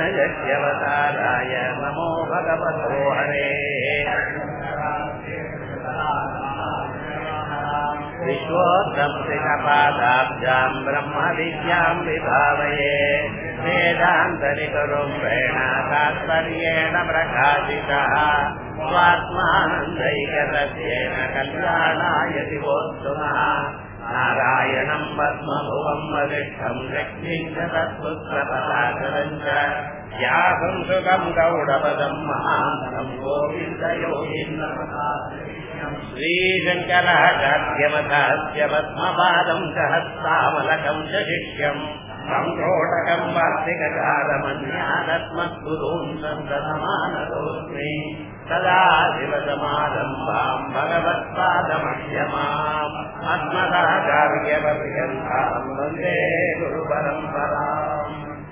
यज्ञवताराय नमो भगवतो हरे विश्वोत्तप्तिकपादाब्जाम् ब्रह्मविद्याम् विभावये वेदान्तनिकरुम्भेण तात्पर्येण प्रकाशितः स्वात्मानन्दैकतस्येन कल्याणाय दिवोत्तमः नारायणम् पद्मभुवम् वरिष्ठम् लक्ष्मीम् च तत्पुत्रपदाचरम् च यासम् सुखम् गौडपदम् महान्तम् गोविन्दयोगिन्नमः श्रीशङ्करः चाद्यवधास्य पद्मपादम् च हस्तामलकम् च शिष्यम् सङ्क्रोटकम् वार्तिककारमन्यादत्मद्गुरून् सन्ततमानतोऽस्मि सदा शिवसमारम्भाम् भगवत्पादमध्यमाम् अस्मदाचार्यपर्यन्ताम् वन्दे गुरुपरम्पराम्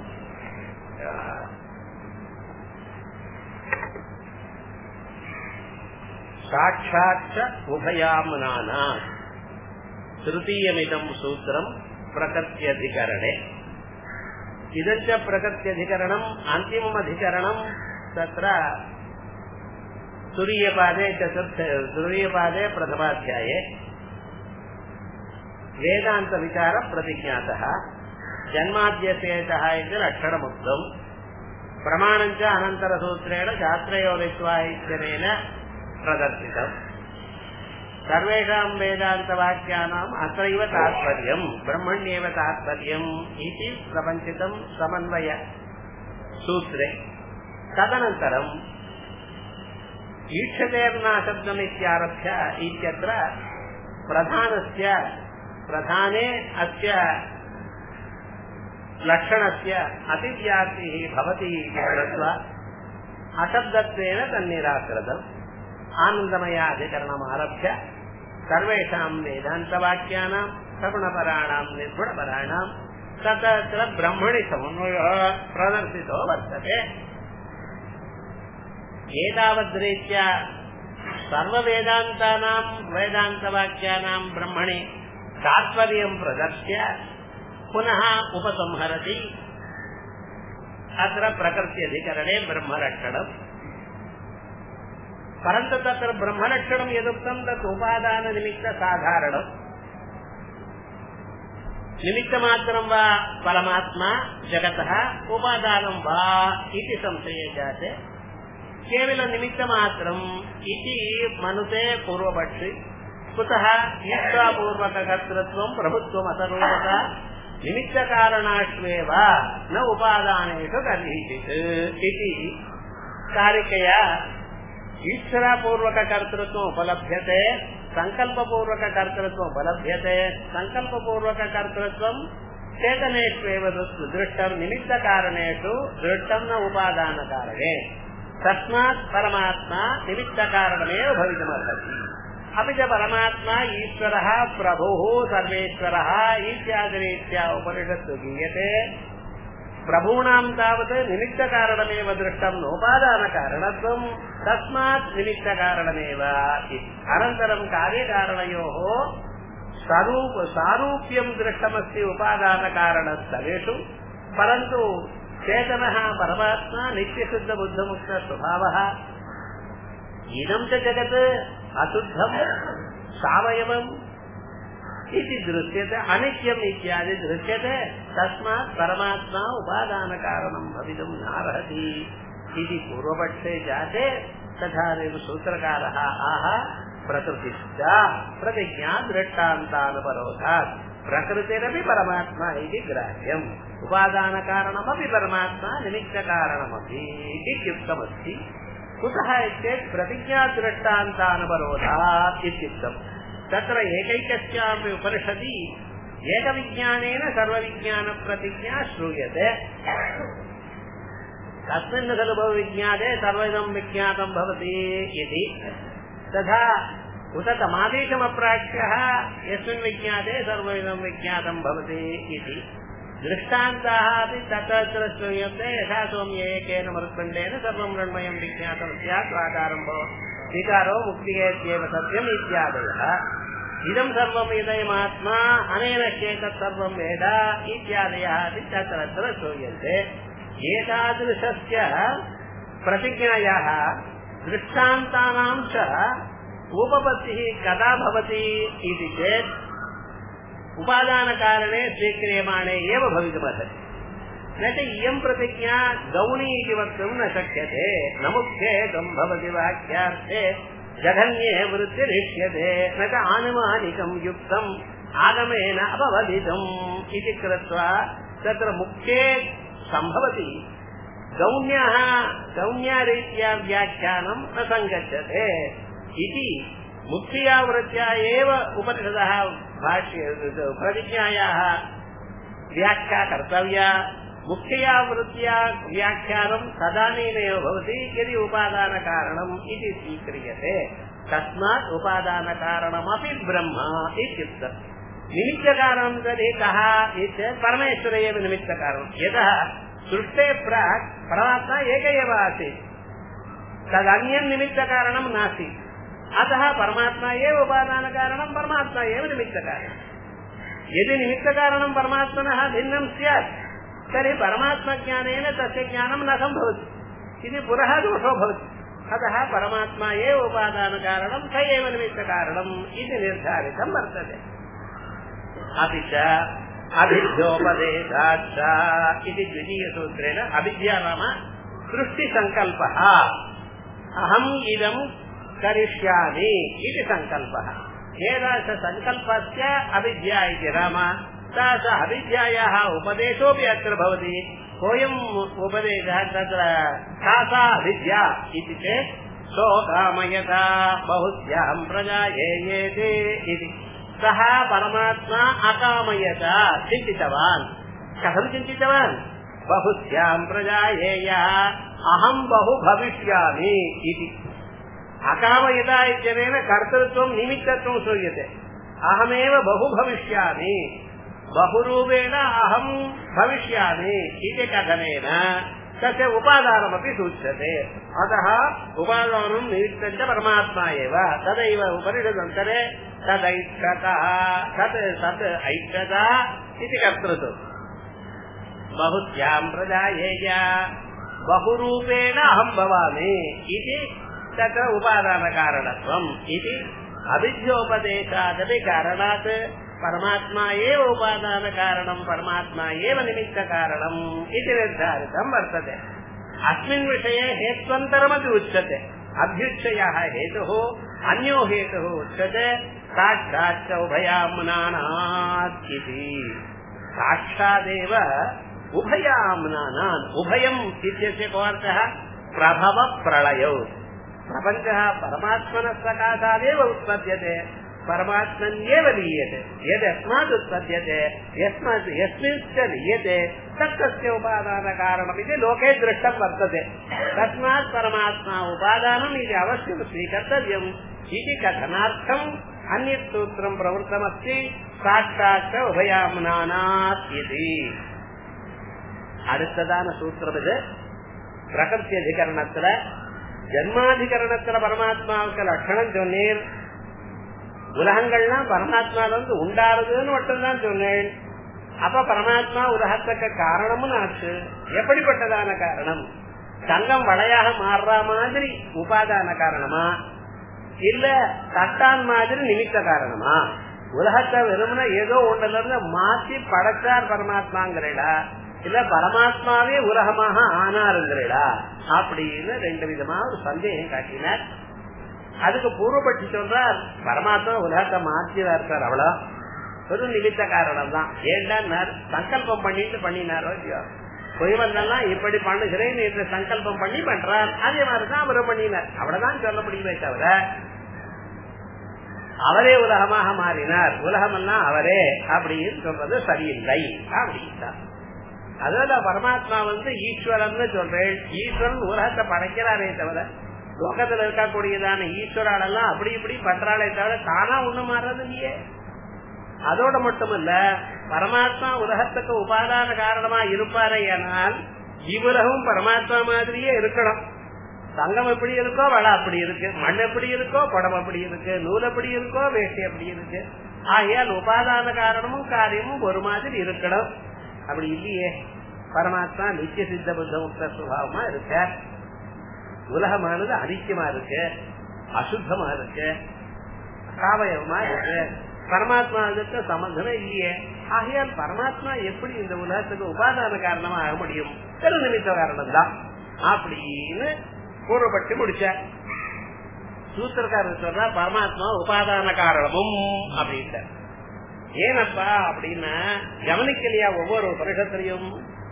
साक्षाच्च उभयाम्नाना तृतीयमिदम् सूत्रम् प्रकृत्यधिकरणे इदञ्च प्रकृत्यधिकरणम् अन्तिममधिकरणम् तत्र तुरीयपादे चतुर्थ तुरीयपादे प्रथमाध्याये वेदान्तविचारप्रतिज्ञातः जन्माद्यसेतः इति लक्षणमुक्तम् प्रमाणञ्च अनन्तरसूत्रेण शास्त्रयोनित्वा इत्यनेन प्रदर्शितम् सर्वेषाम् वेदान्तवाक्यानाम् अत्रैव तात्पर्यम् ब्रह्मण्येव तात्पर्यम् इति प्रपञ्चितम् समन्वय सूत्रे तदनन्तरम् ईक्षतेर्नाशब्दमित्यारभ्य इत्यत्र प्रधानस्य प्रधाने अस्य लक्षणस्य अतिव्याप्तिः भवति इति कृत्वा अशब्दत्वेन तन्निराकृतम् आनन्दमयाधिकरणमारभ्य सर्वेषाम् वेदान्तवाक्यानाम् सगुणपराणाम् निर्गुणपराणाम् तत्र ब्रह्मणि समन्वयः प्रदर्शितो वर्तते एतावद्रीत्या सर्ववेदान्तानाम् वेदान्तवाक्यानाम् ब्रह्मणि तात्पर्यम् प्रदर्श्य पुनः उपसंहरति अत्र प्रकृत्यधिकरणे ब्रह्मलक्षणम् परन्तु तत्र ब्रह्मलक्षणम् यदुक्तम् तत् उपादाननिमित्तसाधारणम् निमित्तमात्रम् वा परमात्मा जगतः उपादानम् वा इति संशये जाते केवलनिमित्तमात्रम् इति मनुते पूर्वपक्षि कुतः ईश्वरपूर्वककर्तृत्वम् प्रभुत्वम् अतरूपत निमित्तकारणाष्वेव न उपादानेषु तर्हिचित् इति कारिकया ईश्वरपूर्वककर्तृत्वम् उपलभ्यते सङ्कल्पपूर्वककर्तृत्वम् उपलभ्यते सङ्कल्पपूर्वककर्तृत्वम् चेतनेष्वेव दृष्टम् निमित्तकारणेषु दृष्टम् न उपादानकारणे तस्मात् परमात्मा निमित्तकारणमेव भवितुमर्हति अपि च परमात्मा ईश्वरः प्रभुः सर्वेश्वरः इत्यादिरीत्या उपनिषत्सु गीयते प्रभूणाम् तावत् निमित्तकारणमेव दृष्टम् नोपादानकारणत्वम् तस्मात् निमित्तकारणमेव अनन्तरम् कार्यकारणयोः स्वरूप सारूप्यम् दृष्टमस्ति उपादानकारणस्थलेषु परन्तु चेतनः परमात्मा नित्यशुद्धबुद्धमुक्तस्वभावः इदम् च जगत् अशुद्धम् सावयवम् इति दृश्यते अनित्यम् इत्यादि दृश्यते तस्मात् परमात्मा उपादानकारणम् भवितुम् नार्हति इति पूर्वपक्षे जाते तथानेव सूत्रकारः आह प्रकृतिश्च प्रतिज्ञा दृष्टान्तानुपरोधात् प्रकृतिरपि परमात्मा इति ग्राह्यम् उपादानकारणमपि परमात्मा निमित्तकारणमपि इत्युक्तमस्ति कुतः चेत् प्रतिज्ञादृष्टान्तानुपरोधात् इत्युक्तम् तत्र एकैकस्यापि उपनिषदि एकविज्ञानेन सर्वविज्ञानप्रतिज्ञा श्रूयते तस्मिन् खलु बहुविज्ञाते सर्वमिदम् विज्ञातम् भवति इति तथा उत तमादेशमप्राच्यः यस्मिन् विज्ञाते सर्वमिदम् विज्ञातम् भवति इति दृष्टान्ताः अपि तत्र श्रूयन्ते यथा सौम्य एकेन मरुत्खण्डेन सर्वं मृण्मयं विज्ञातं स्यात् आकारं स्वीकारो मुक्तिगेत्येव सत्यम् इत्यादयः इदं सर्वम् इदयमात्मा अनेन चेतत् सर्वं वेद इत्यादयः अपि तत्र श्रूयन्ते एतादृशस्य प्रतिज्ञायाः दृष्टान्तानां च उपपत्तिः कदा भवति इति चेत् उपादानकारणे स्वीक्रियमाणे एव भवितुमर्हति न च इयम् प्रतिज्ञा गौणी इति वक्तुम् न शक्यते न मुख्ये सम्भवति वाक्यार्थे जघन्ये वृत्तिरिष्यते न च आनुमानिकम् युक्तम् आगमेन अपवदितम् इति कृत्वा तत्र मुख्ये सम्भवति गौण्यः गौण्यारीत्या व्याख्यानम् न सङ्गच्छते इति मुख्या वृत्त्या एव उपनिषदः भाष्य प्रतिज्ञायाः व्याख्या कर्तव्या मुख्यया वृत्त्या व्याख्यानम् तदानीमेव भवति यदि उपादानकारणम् इति स्वीक्रियते तस्मात् उपादानकारणमपि ब्रह्म इत्युक्तम् निमित्तकारणं तर्हि कः इत्येतत् परमेश्वर एव निमित्तकारणं यतः सृष्टे प्राक् परमात्मा एक एव आसीत् तदन्यं निमित्तकारणं नासीत् अतः परमात्मा एव उपादानकारणं परमात्मा एव निमित्तकारणम् यदि निमित्तकारणं परमात्मनः भिन्नं स्यात् तर्हि परमात्मज्ञानेन तस्य ज्ञानं न सम्भवति इति पुनः दोषो भवति अतः परमात्मा एव उपादानकारणं स एव निमित्तकारणम् इति निर्धारितं वर्तते अपि च अभिद्योपदेशाच्च इति द्वितीयसूत्रेण अविद्या नाम सृष्टिसङ्कल्पः अहम् इदम् करिष्यामि इति सङ्कल्पः एतादृशसङ्कल्पस्य अविद्या इति नाम सा च अविद्यायाः उपदेशोऽपि अत्र भवति कोऽयम् उपदेशः तत्र सा सा अविद्या इति चेत् सोकामयता बहुस्याम् प्रजायेयेते इति सः परमात्मा अकामयत चिन्तितवान् कथं चिन्तितवान् बहुस्याम् प्रजायेयः अहम् बहु भविष्यामि इति अकामयता इत्यनेन कर्तृत्वं निमित्तत्वं श्रूयते अहमेव बहु भविष्यामि बहुरूपेण अहम् भविष्यामि इति कथनेन तस्य उपादानमपि सूच्यते अतः उपादानं निमित्तं च परमात्मा एव तदैव उपनिषदन्तरे तदैक्षतः तत् तत् ऐक्षता इति कर्तृत्वम् बहुस्याम् प्रजायेय बहुरूपेण अहम् भवामि इति तत्र उपादानकारणत्वम् इति अविद्योपदेशादपि कारणात् परमात्मा एव उपादानकारणम् परमात्मा एव निमित्तकारणम् इति निर्धारितम् वर्तते अस्मिन् विषये हेत्वन्तरमपि उच्यते अभ्युच्चयः हेतुः अन्यो हेतुः उच्यते साक्षाच्च उभयाम्नानात् इति साक्षादेव उभयाम्नानान् उभयम् इत्यस्य को अर्थः प्रभव प्रलयौ प्रपञ्चः परमात्मनः सकाशादेव उत्पद्यते परमात्मन्येव लीयते यदस्मात् उत्पद्यते यस्मात् यस्मिंश्च लीयते तत्तस्य उपादानकारणमिति लोके दृष्टं वर्तते तस्मात् परमात्मा उपादानम् इति अवश्यं स्वीकर्तव्यम् इति कथनार्थम् अन्यत् सूत्रम् प्रवृत्तमस्ति साक्षात् உபயாம்னானாத் இது அடுத்ததான சூத்திரம் இது பிரகத்தி அதிகரணத்துல ஜன்மாதிகரணத்துல பரமாத்மாவுக்கு லட்சணம் சொன்னீர் உலகங்கள்லாம் பரமாத்மால இருந்து உண்டாருதுன்னு மட்டும்தான் சொன்னேன் அப்ப பரமாத்மா உலகத்துக்கு காரணமும் ஆச்சு எப்படிப்பட்டதான காரணம் தங்கம் வளையாக மாறுற மாதிரி உபாதான காரணமா இல்ல தட்டான் மாதிரி நிமித்த காரணமா உலகத்தை வெறுமனா ஏதோ ஒண்ணுல இருந்து மாத்தி படைச்சார் பரமாத்மாங்கிறடா இல்ல பரமாத்மாவே உலகமாக ஆனாருங்கிறடா அப்படின்னு ரெண்டு விதமா ஒரு சந்தேகம் காட்டினார் அதுக்கு பூர்வப்பட்டு சொல்றார் பரமாத்மா உலகத்தை மாற்றினார் சார் அவ்வளோ ஒரு நிமித்த காரணம் தான் ஏண்டா சங்கல்பம் பண்ணிட்டு பண்ணினாரோ இல்லையோ பொய்வந்தெல்லாம் இப்படி பண்ணுகிறேன் என்று சங்கல்பம் பண்ணி பண்றார் அதே மாதிரிதான் அவரும் பண்ணினார் அவ்வளவுதான் சொல்ல முடியுமே தவிர அவரே உலகமாக மாறினார் உலகமெல்லாம் அவரே அப்படின்னு சொல்றது சரியில்லை அப்படின்னா அதோட பரமாத்மா வந்து ஈஸ்வரன் சொல்றேன் ஈஸ்வரன் உலகத்தை படைக்கிறாரே தவிர லோகத்துல இருக்கக்கூடியதான ஈஸ்வராலெல்லாம் அப்படி இப்படி பண்றாளே தவிர தானா ஒண்ணு மாறது இல்லையே அதோட மட்டுமல்ல பரமாத்மா உலகத்துக்கு உபாதான காரணமா இருப்பாரே ஆனால் இவ்வுலகம் பரமாத்மா மாதிரியே இருக்கணும் தங்கம் எப்படி இருக்கோ வள அப்படி இருக்கு மண் எப்படி இருக்கோ குடம் அப்படி இருக்கு நூல் எப்படி இருக்கோ வேஷ்டி எப்படி இருக்கு ஆகையால் உபாதான காரணமும் காரியமும் ஒரு மாதிரி இருக்கணும் அப்படி இல்லையே பரமாத்மா நித்திய சித்த புத்த முக்த சுபாவமா இருக்க உலகமானது அனித்தியமா இருக்கு அசுத்தமா இருக்கு சாவயவமா இருக்கு பரமாத்மாவுக்கு சம்பந்தமே இல்லையே ஆகையால் பரமாத்மா எப்படி இந்த உலகத்துக்கு உபாதான காரணமா ஆக முடியும் பெரு நிமித்த காரணம் தான் அப்படின்னு கூறப்பட்டு முடிச்சார் சூத்திரக்காரர் சொல்றா பரமாத்மா உபாதான காரணமும் அப்படின்ட்டு ஏனப்பா அப்படின்னா கவனிக்கலையா ஒவ்வொரு வருஷத்திலையும்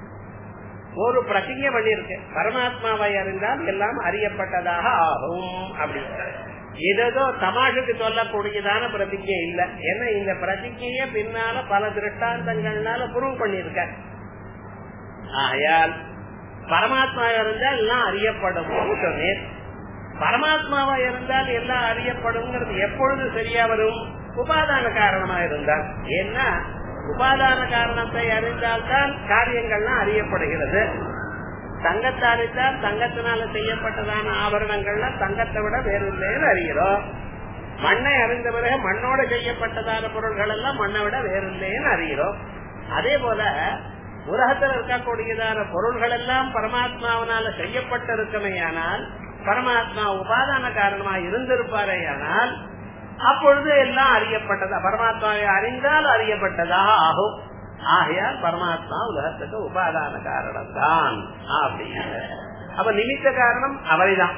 ஒரு பிரதிஜை பண்ணிருக்கு பரமாத்மாவை அறிந்தால் எல்லாம் அறியப்பட்டதாக ஆகும் அப்படின்னு ஏதோ தமாஷுக்கு சொல்லக்கூடியதான பிரதிஜை இல்ல ஏன்னா இந்த பிரதிஜைய பின்னால பல திருஷ்டாந்தங்கள்னால புரூவ் பண்ணிருக்க ஆகையால் பரமாத்மா இருந்தால் எல்லாம் அறியப்படும் சொன்னேன் பரமாத்மாவா இருந்தால் எல்லாம் அறியப்படும்ங்கிறது எப்பொழுது சரியா வரும் உபாதான காரணமா இருந்தால் ஏன்னா உபாதான காரணத்தை அறிந்தால்தான் காரியங்கள்லாம் அறியப்படுகிறது தங்கத்தை அறிந்தால் தங்கத்தினால செய்யப்பட்டதான ஆபரணங்கள்லாம் தங்கத்தை விட வேறு இல்லைன்னு அறிகிறோம் மண்ணை அறிந்த பிறகு மண்ணோட செய்யப்பட்டதான பொருள்கள் எல்லாம் மண்ணை விட வேறு இல்லைன்னு அறிகிறோம் அதே போல உலகத்தில் இருக்கக்கூடியதான பொருள்கள் எல்லாம் பரமாத்மாவனால செய்யப்பட்டிருக்கமையானால் பரமாத்மா உபாதான காரணமா இருந்திருப்பாரேயானால் அப்பொழுது எல்லாம் அறியப்பட்டதா பரமாத்மாவை அறிந்தால் அறியப்பட்டதாக ஆகும் ஆகையால் பரமாத்மா உலகத்துக்கு உபாதான காரணம் தான் அப்படின்னு அப்ப நிமித்த காரணம் அவரைதான்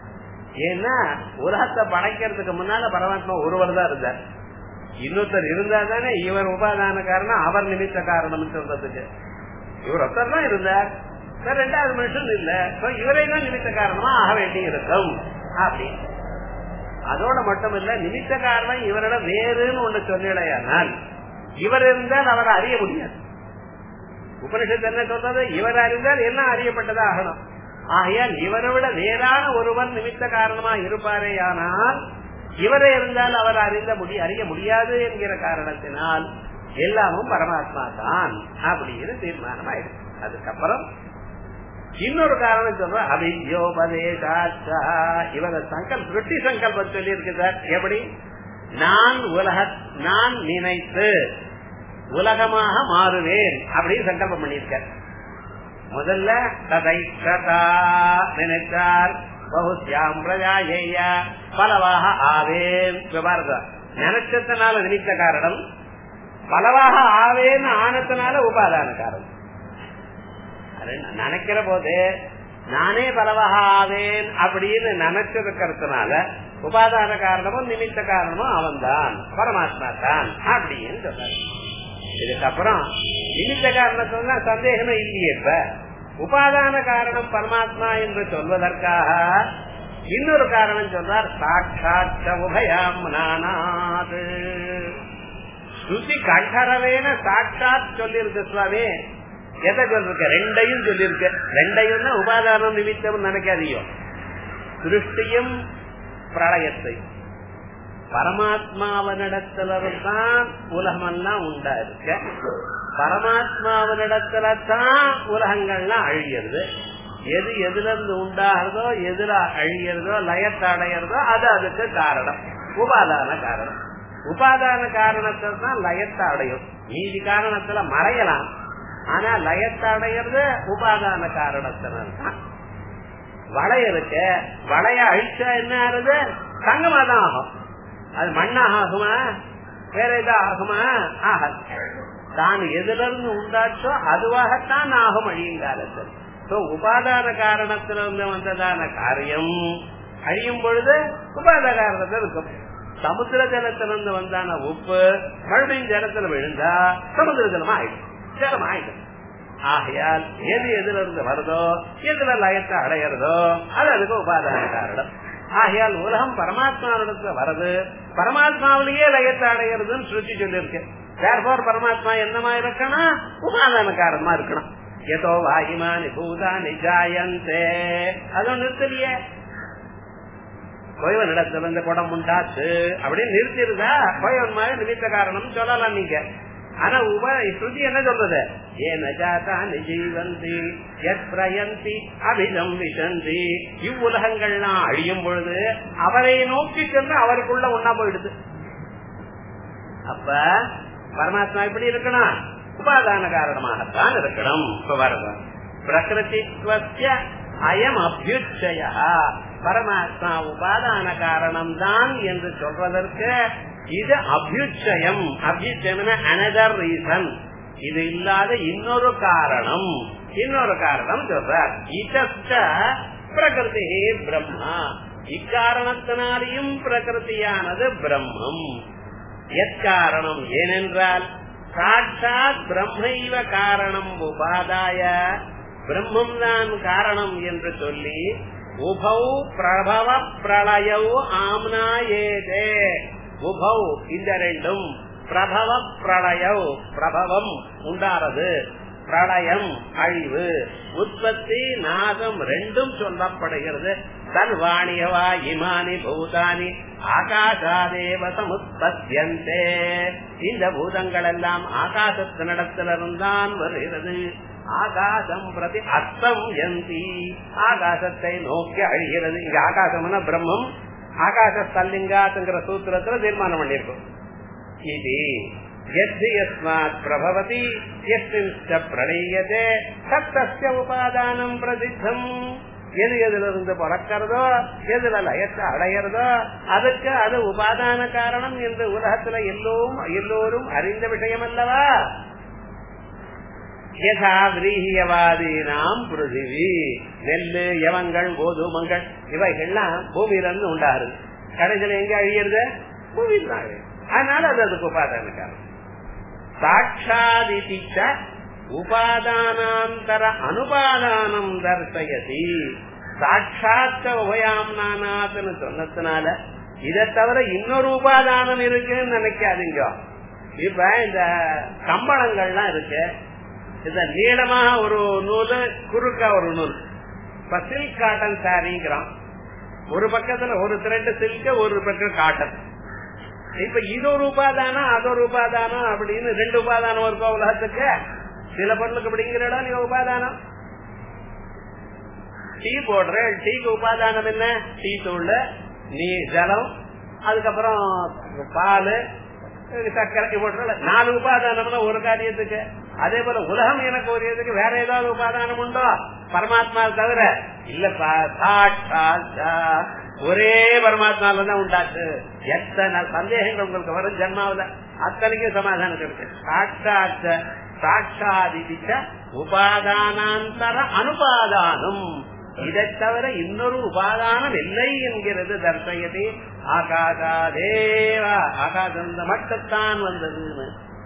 ஏன்னா உலகத்தை படைக்கிறதுக்கு முன்னால பரமாத்மா ஒருவர் தான் இருந்தார் இன்னொருத்தர் இருந்தா தானே இவர் உபாதான காரணம் அவர் நிமித்த காரணம் சொல்றதுக்கு இவர் ஒருத்தர் தான் இருந்தார் ரெண்டாவது மனுஷன் இல்ல இவரை தான் நிமித்த காரணமா ஆக வேண்டி இருக்கும் அப்படின்னு அதோட மட்டும் இல்ல நிமித்த காரணம் இவரிடம் வேறுன்னு ஒண்ணு சொல்லலையானால் இவர் இருந்தால் அவரை அறிய முடியாது உபனிஷத்து என்ன சொல்றது இவர் அறிந்தால் எல்லாம் அறியப்பட்டதா ஆகணும் ஆகையால் இவரை விட வேறான ஒருவர் நிமித்த காரணமா இருப்பாரே ஆனால் இவரே இருந்தால் அவர் அறிந்த முடி அறிய முடியாது என்கிற காரணத்தினால் எல்லாமும் பரமாத்மா தான் அப்படின்னு தீர்மானம் ஆயிடுச்சு அதுக்கப்புறம் இன்னொரு காரணம் சொல்ற அபியோபதேசாச்சா இவர சங்கல்ப திருட்டி சங்கல்பம் சொல்லி இருக்கு சார் எப்படி நான் உலக நான் நினைத்து உலகமாக மாறுவேன் அப்படின்னு சங்கல்பம் பண்ணியிருக்க முதல்ல ததை கதா நினைத்தால் பகுத்யாம் பிரஜாய பலவாக ஆவேன் பாருங்க நினைச்சதுனால நினைத்த காரணம் பலவாக ஆவேன்னு ஆனத்தினால உபாதான காரணம் நினைக்கிற போது நானே பலவாக ஆவேன் அப்படின்னு நினைச்சிருக்கிறதுனால உபாதான காரணமும் நிமித்த காரணமும் அவன் தான் பரமாத்மா தான் அப்படின்னு சொன்னார் இதுக்கப்புறம் நிமித்த காரணத்துல சந்தேகமே இல்லையே இப்ப உபாதான காரணம் பரமாத்மா என்று சொல்வதற்காக இன்னொரு காரணம் சொல்றார் சாட்சாத் உபயம் நானாது ஸ்ருதி கண்டரவேன சாட்சாத் சொல்லியிருக்கு சுவாமி எதை சொல்லிருக்க ரெண்டையும் சொல்லிருக்க ரெண்டையும் தான் உபாதானம் நிமித்தம் நினைக்காதீங்க திருஷ்டியும் பிரளயத்தை பரமாத்மாவனிடத்தில்தான் உலகமெல்லாம் உண்டா இருக்க பரமாத்மாவனிடத்துல தான் உலகங்கள்லாம் அழியிறது எது எதுல இருந்து உண்டாகிறதோ எதுல அழியறதோ லயத்தை அடையிறதோ அது அதுக்கு காரணம் உபாதான காரணம் உபாதான காரணத்தில் தான் லயத்தை அடையும் மீதி காரணத்துல மறையலாம் ஆனா லயத்தை அடையிறது உபாதான காரணத்தினால்தான் வளைய இருக்கு வளைய அழிச்சா என்ன ஆகுது தங்கமா தான் ஆகும் அது மண்ணாக ஆகுமா வேற ஏதா ஆகுமா ஆகாது தான் எதுல இருந்து உண்டாச்சோ அதுவாகத்தான் ஆகும் அழியும் காலத்தில் உபாதான காரணத்திலிருந்து வந்ததான காரியம் அழியும் பொழுது உபாத காரணத்தில் இருக்கும் சமுத்திர ஜலத்திலிருந்து வந்தான உப்பு மறுபடியும் ஜலத்துல விழுந்தா சமுத்திர ஜலம் ஆயிடும் ஜலம் ஆயிடும் ஆகையால் எது எதுல இருந்து வருதோ எதுல லயத்தை அடையிறதோ அது அதுக்கு உபாதான காரணம் ஆகையால் உலகம் பரமாத்மாவிடத்துல வருது பரமாத்மாவிலேயே லயத்தை அடையிறதுன்னு சுருத்தி சொல்லியிருக்கு தேர்ஃபார் பரமாத்மா என்னமா இருக்கணும் உபாதான காரணமா இருக்கணும் எதோ வாயுமானி பூதானி ஜாயந்தே அதுவும் நிறுத்தலையே கோயவன் இடத்துல இந்த குடம் உண்டாச்சு அப்படின்னு நிறுத்திருந்தா கோயவன் மாதிரி நிமித்த காரணம் சொல்லலாம் நீங்க ஆனா உப ஸ்ருதி என்ன சொல்றது ஏன ஜாதானி ஜீவந்தி எத் பிரயந்தி அபிதம் விசந்தி இவ்வுலகங்கள்லாம் அழியும் பொழுது அவரை நோக்கி சென்று அவருக்குள்ள ஒன்னா போயிடுது அப்ப பரமாத்மா எப்படி இருக்கணும் உபாதான காரணமாகத்தான் இருக்கணும் இப்ப வருது பிரகிருதித்வஸ்ய அயம் அபியுச்சய பரமாத்மா உபாதான காரணம் தான் என்று சொல்வதற்கு இது அபியுச்சயம் அபியுச்சயம் அனதர் ரீசன் இது இல்லாத இன்னொரு காரணம் இன்னொரு காரணம் சொல்றார் இதற்க பிரகிருதி பிரம்மா இக்காரணத்தினாலையும் பிரகிருதியானது பிரம்மம் எக்காரணம் ஏனென்றால் சாட்சாத் பிரம்மைவ காரணம் உபாதாய பிரம்மம் தான் காரணம் என்று சொல்லி உபௌ பிரபவ பிரளயௌ ஆம்னா ஏதே உபௌ இந்த ரெண்டும் பிரபவ பிரளயௌ பிரபவம் உண்டாறது பிரளயம் அழிவு உற்பத்தி நாசம் ரெண்டும் சொல்லப்படுகிறது சர்வாணியவா இமானி பூதானி ஆகாசாதேவ சமுத்பத்தியந்தே இந்த பூதங்கள் எல்லாம் ஆகாசத்தினிடத்திலிருந்தான் வருகிறது ஆகாசம் பிரதி அர்த்தம் எந்தி ஆகாசத்தை நோக்கி அழிகிறது இங்க ஆகாசம்னா பிரம்மம் ஆகாச ஸ்தல்லிங்காத்துங்கிற சூத்திரத்துல தீர்மானம் பண்ணிருக்கோம் இது எது யஸ்மாத் பிரபவதி எஸ்மின்ஸ்ட பிரளீயதே தத்தஸ்ய உபாதானம் பிரசித்தம் எது எதுல இருந்து பிறக்கிறதோ எதுல லயத்தை அடையிறதோ அதுக்கு அது உபாதான காரணம் என்று உலகத்துல எல்லோரும் எல்லோரும் அறிந்த விஷயம் அல்லவா யதா விரீகியவாதீனாம் பிருத்திவி நெல்லு யவங்கள் கோதுமங்கள் இவைகள்லாம் பூமியிலிருந்து உண்டாருது கடைசியில் எங்க அழியிறது பூமியில் தான் அழியுது. அதனால அது அதுக்கு உபாதான காரணம் சாட்சாதிச்ச உபாதானாந்தர அனுபாதானம் தர்சயதி சாட்சாத்த உபயாம்னானாத்னு சொன்னதுனால இதை தவிர இன்னொரு உபாதானம் இருக்குன்னு நினைக்காதீங்க இப்ப இந்த கம்பளங்கள்லாம் இருக்கு இந்த நீளமா ஒரு நூல் குறுக்கா ஒரு நூல் இப்ப சில்க் காட்டன் சாரிங்கிறான் ஒரு பக்கத்துல ஒரு த்ரெட் சில்க் ஒரு பக்கம் காட்டன் இப்ப இது ஒரு உபாதானம் அது ஒரு உபாதானம் அப்படின்னு ரெண்டு உபாதானம் இருக்கும் உலகத்துக்கு சில பொருளுக்கு அப்படிங்கிறடா நீ உபாதானம் டீ போடுற டீக்கு உபாதானம் என்ன டீ தூள் நீ ஜலம் அதுக்கப்புறம் பால் சர்க்கரை போட்டு நாலு உபாதானம்னா ஒரு காரியத்துக்கு அதே போல உலகம் எனக்கு ஒரு இதுக்கு வேற ஏதாவது உபாதானம் உண்டோ பரமாத்மா தவிர இல்லப்பா சாட்சா ஒரே பரமாத்மால தான் உண்டாச்சு எத்தனை சந்தேகங்கள் உங்களுக்கு வரும் ஜென்மாவில அத்தனைக்கும் சமாதானம் இருக்கு சாட்சாத்த சாட்சாதிச்ச உபாதானாந்தர அனுபாதானம் இதை தவிர இன்னொரு உபாதானம் இல்லை என்கிறது தர்சயதி ஆகாசாதேவ ஆகாசம் மட்டுத்தான் வந்ததுன்னு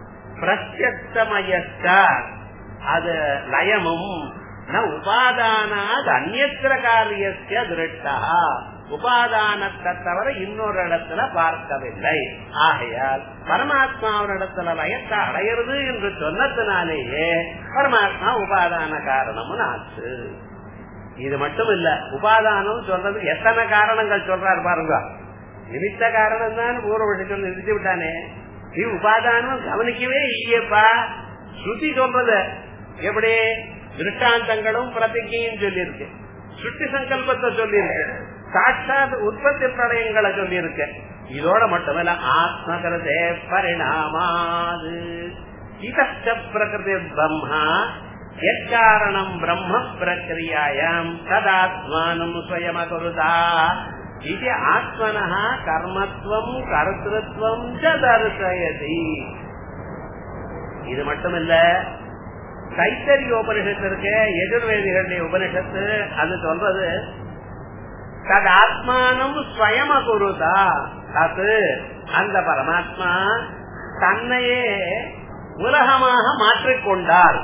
பிரத்யமயஸ்த அது லயமும் ந உபாதானாத் அந்நத்திர காரியஸ்ய திருட்டா உபாதானத்தை தவிர இன்னொரு இடத்துல பார்க்கவில்லை ஆகையால் பரமாத்மாவினிடத்துல லயத்தை அடையிறது என்று சொன்னதுனாலேயே பரமாத்மா உபாதான காரணம்னு ஆச்சு இது மட்டும் இல்ல உபாதானம் சொல்றது எத்தனை காரணங்கள் சொல்றாரு பாருங்க நிமித்த காரணம் தான் பூர்வ சொல்லி நிறுத்தி விட்டானே நீ உபாதானம் கவனிக்கவே இல்லையப்பா ஸ்ருதி சொல்றது எப்படி திருஷ்டாந்தங்களும் பிரதிஜையும் சொல்லியிருக்கு சுட்டி சங்கல்பத்தை சொல்லியிருக்கு சாட்சாத் உற்பத்தி பிரளயங்களை சொல்லியிருக்கு இதோட மட்டுமல்ல ஆத்மகரதே பரிணாமாது இதச்ச பிரகிருதி பிரம்மா எக்காரணம் பிரம்ம பிரக்கிரியாயாம் ததாத்மானம் ஸ்வயமகுருதா இது ஆத்மன கர்மத்துவம் கர்த்தத்துவம் தர்சயதி இது மட்டுமில்ல கைத்தறி உபனிஷத்து இருக்கு எதிர்வேதிகளுடைய உபனிஷத்து அது சொல்றது தது ஆத்மானம் ஸ்வயமகுருதா அது அந்த பரமாத்மா தன்னையே உலகமாக மாற்றிக்கொண்டார்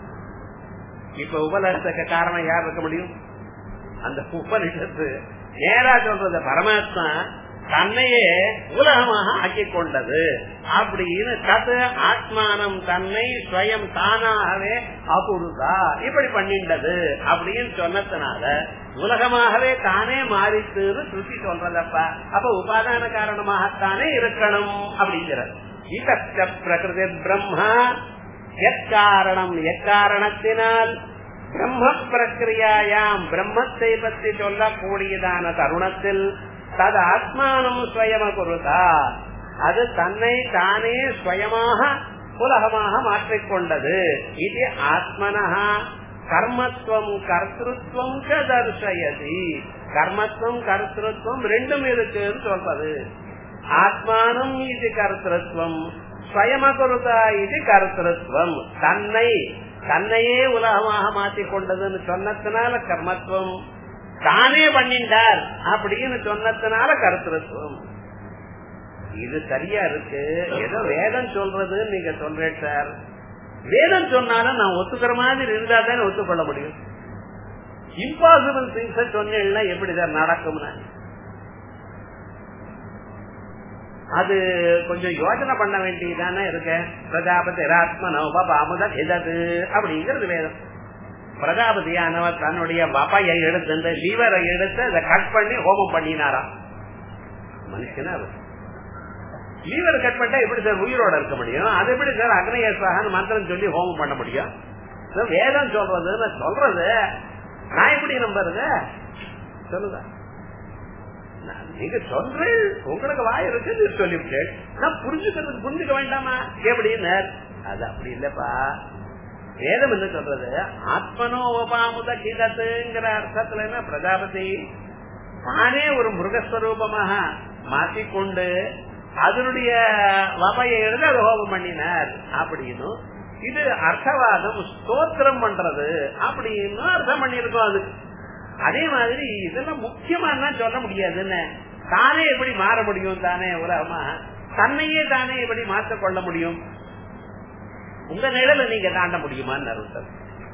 இப்ப உபலகத்துக்கு காரணம் யார் இருக்க முடியும் அந்த உபனிஷத்து நேரா சொல்றது பரமாத்மா தன்னையே உலகமாக ஆக்கி கொண்டது அப்படின்னு தது ஆத்மானம் தன்னை ஸ்வயம் தானாகவே அபுருதா இப்படி பண்ணிண்டது அப்படின்னு சொன்னதுனால உலகமாகவே தானே மாறித்துன்னு சுத்தி சொல்றதப்பா அப்ப உபாதான காரணமாகத்தானே இருக்கணும் அப்படிங்கிறது இதற்க பிரகிருதி பிரம்மா எக்காரணம் எக்காரணத்தினால் பிரம்ம பிரக்கிரியாயாம் பிரம்மத்தை பற்றி சொல்லக்கூடியதான தருணத்தில் தது ஆத்மானம் ஸ்வயம குருதா அது தன்னை தானே ஸ்வயமாக உலகமாக மாற்றிக்கொண்டது இது ஆத்மனஹா கர்மத்துவம் கர்த்திருவம் தர்சயதி கர்மத்துவம் கர்த்திருவம் ரெண்டும் இருக்குன்னு சொல்றது ஆத்மானம் இது கர்த்திருவம் ஸ்வயமகுருதா இது கர்த்திருவம் தன்னை தன்னையே உலகமாக மாற்றிக் கொண்டதுன்னு சொன்னதுனால கர்மத்துவம் தானே பண்ணிண்டார் அப்படின்னு சொன்னதுனால கருத்துருத்துவம் இது சரியா இருக்கு ஏதோ வேதம் சொல்றதுன்னு நீங்க சொல்றேன் சார் வேதம் சொன்னாலும் நான் ஒத்துக்கிற மாதிரி இருந்தா தானே ஒத்துக்கொள்ள முடியும் இம்பாசிபிள் திங்ஸ் சொன்னேன்னா எப்படி சார் நடக்கும்னு அது கொஞ்சம் யோசனை பண்ண வேண்டியதானே இருக்க பிரஜாபதி ராத்மனோப அமுத எதது அப்படிங்கிறது வேதம் பிரஜாபதியானவர் தன்னுடைய வப்பையை எடுத்து இந்த லீவரை எடுத்து அதை கட் பண்ணி ஹோமம் பண்ணினாராம் மனுஷனா அவர் லீவர் கட் பண்ணா எப்படி சார் உயிரோட இருக்க முடியும் அது எப்படி சார் அக்னேஸ்வரன் மந்திரம் சொல்லி ஹோமம் பண்ண முடியும் வேதம் சொல்றது சொல்றது நான் எப்படி நம்புறது சொல்லுங்க நீங்க சொல்றேன் உங்களுக்கு வாய் இருக்கு சொல்லிவிட்டேன் நான் புரிஞ்சுக்கிறதுக்கு புரிஞ்சுக்க வேண்டாமா எப்படின்னு அது அப்படி இல்லப்பா வேதம் என்ன சொல்றது ஆத்மனோ உபாமுத கீதத்துங்கிற அர்த்தத்துல என்ன பிரஜாபதி தானே ஒரு மிருகஸ்வரூபமாக மாற்றிக்கொண்டு அதனுடைய வபையை எடுத்து அதை ஹோமம் பண்ணினார் அப்படின்னு இது அர்த்தவாதம் ஸ்தோத்திரம் பண்றது அப்படின்னு அர்த்தம் பண்ணிருக்கோம் அது அதே மாதிரி இதெல்லாம் முக்கியமா சொல்ல முடியாதுன்னு தானே எப்படி மாற முடியும் தானே உலகமா தன்னையே தானே எப்படி மாற்றிக் கொள்ள முடியும் உங்க நிழல நீங்க தாண்ட முடியுமான்னு அருத்தம்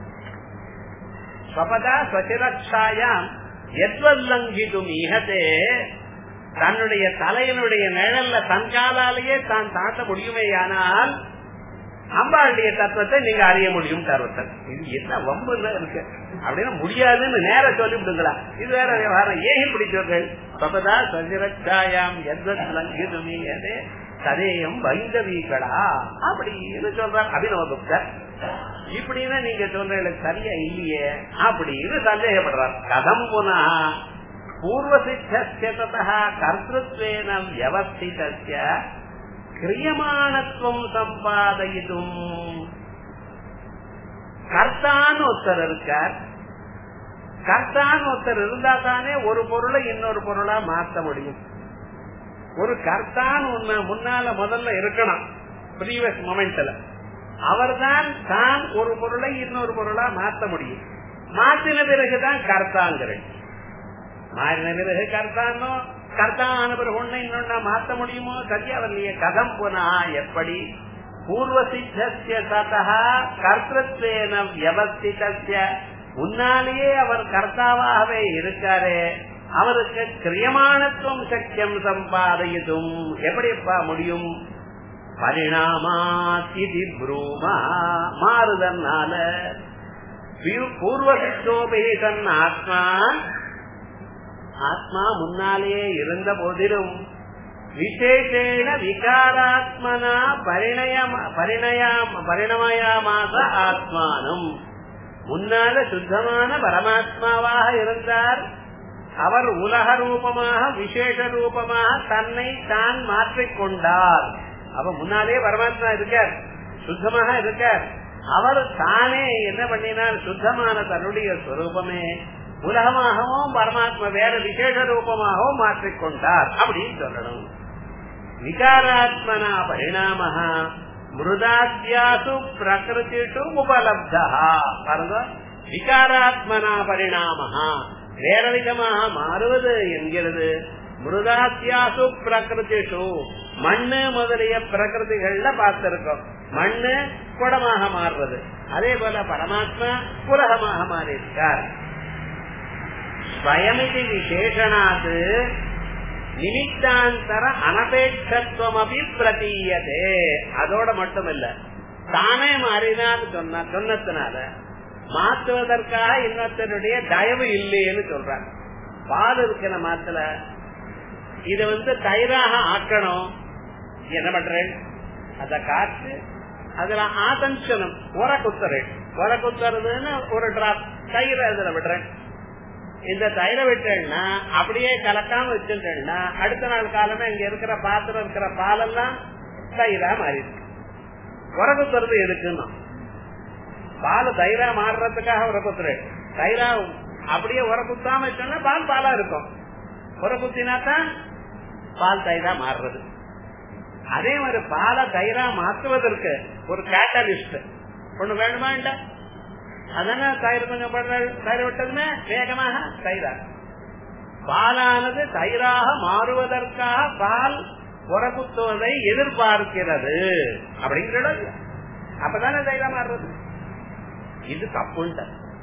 ஸ்வபதா ஸ்வசிரக்ஷாயாம் எத்வல்லங்கிது மீகதே தன்னுடைய தலையினுடைய நிழல்ல தன்காலாலேயே தான் தாண்ட முடியுமேயானால் அம்பாளுடைய தத்துவத்தை நீங்க அறிய முடியும் தருவத்தன் இது என்ன வம்பு இருக்கு அப்படின்னா முடியாதுன்னு நேர சொல்லிவிடுங்களா இது வேற விவகாரம் ஏன் இப்படி சொல்றேன் ஸ்வபதா ஸ்வசிரக்ஷாயாம் எத்வல்லங்கிது மீகதே சதேயம் வைந்தவீகளா அப்படின்னு சொல்றார் அபிநவ குப்தர் இப்படின்னா நீங்க சொல்ற சரியா இல்லையே அப்படின்னு சந்தேகப்படுறார் கதம் புனா பூர்வ சித்தா கர்த்தத்வேன வியவஸ்தித கிரியமானத்துவம் சம்பாதித்தும் கர்த்தான்னு ஒருத்தர் இருக்கார் கர்த்தான்னு ஒருத்தர் இருந்தா தானே ஒரு பொருளை இன்னொரு பொருளா மாற்ற முடியும் ஒரு கர்த்தான் முன்னால முதல்ல இருக்கணும் ப்ரீவியஸ் மொமெண்ட்ல அவர் தான் தான் ஒரு பொருளை இன்னொரு பொருளா மாத்த முடியும் மாத்தின பிறகுதான் கர்த்தாங்கிறேன் மாறின பிறகு கர்த்தானோ கர்த்தான பிறகு ஒண்ணு இன்னொன்னா மாத்த முடியுமோ சரியா வரலையே கதம் புனா எப்படி பூர்வ சித்திய சதா கர்த்தத்வேன வியவஸ்தித முன்னாலேயே அவர் கர்த்தாவாகவே இருக்காரே அவருக்கு கிரியமானத்துவம் சக்கியம் சம்பாதையதும் எப்படிப்பா முடியும் பரிணாமாதி ப்ரூமா மாறுதன்னால பூர்வசித்தோபேசன் ஆத்மா ஆத்மா முன்னாலேயே இருந்த போதிலும் விசேஷேன விகாராத்மனா பரிணயம பரிணயாம் பரிணமயாமாச ஆத்மானம் முன்னால சுத்தமான பரமாத்மாவாக இருந்தார் அவர் உலக ரூபமாக விசேஷ ரூபமாக தன்னை தான் மாற்றிக்கொண்டார் அவ முன்னாலே பரமாத்மா இருக்கார் சுத்தமாக இருக்கார் அவர் தானே என்ன பண்ணினார் சுத்தமான தன்னுடைய ஸ்வரூபமே உலகமாகவும் பரமாத்மா வேற விசேஷ ரூபமாகவும் மாற்றிக்கொண்டார் அப்படின்னு சொல்லணும் விகாராத்மனா பரிணாம மிருதாத்யாசு பிரகிருதிஷு உபலப்தா பாருங்க விகாராத்மனா பரிணாம வேற விதமாக மாறுவது என்கிறது மிருதாத்தியாசு பிரகிருதிஷு மண்ணு முதலிய பிரகிருதிகள்ல பார்த்திருக்கோம் மண்ணு குடமாக மாறுறது அதே போல பரமாத்மா உலகமாக மாறியிருக்கார் ஸ்வயமிதி விசேஷனாது நிமித்தாந்தர அனபேட்சத்துவம் அப்படி பிரதீயதே அதோட மட்டுமல்ல தானே மாறினான்னு சொன்ன சொன்னதுனால மாற்றுவதற்காக இன்னொருத்தருடைய தயவு இல்லைன்னு சொல்றாங்க பால் இருக்கிற மாத்துல இத வந்து தயிராக ஆக்கணும் என்ன பண்றேன் அத காற்று அதுல ஆதஞ்சனம் உர குத்துறேன் உர குத்துறதுன்னு ஒரு டிராப் தயிர் அதுல விடுறேன் இந்த தயிரை விட்டேன்னா அப்படியே கலக்காம வச்சுட்டேன்னா அடுத்த நாள் காலமே இங்க இருக்கிற பாத்திரம் இருக்கிற பாலெல்லாம் தயிரா மாறிடுச்சு உரகுத்துறது எதுக்குன்னா பால் தயிரா மாறுறதுக்காக உரகுத்துரு தயிரா அப்படியே உரகுத்தாம சொன்னா பால் பாலா இருக்கும் உரகுத்தினா தான் பால் தயிரா மாறுறது அதே மாதிரி பாலை தயிரா மாற்றுவதற்கு ஒரு கேட்டலிஸ்ட் ஒண்ணு வேணுமா இல்ல அதான தயிர் கொஞ்சம் தயிர் விட்டதுமே வேகமாக தயிரா பாலானது தயிராக மாறுவதற்காக பால் உரகுத்துவதை எதிர்பார்க்கிறது அப்படிங்கிறது அப்பதானே தயிரா மாறுறது இது தப்புண்ட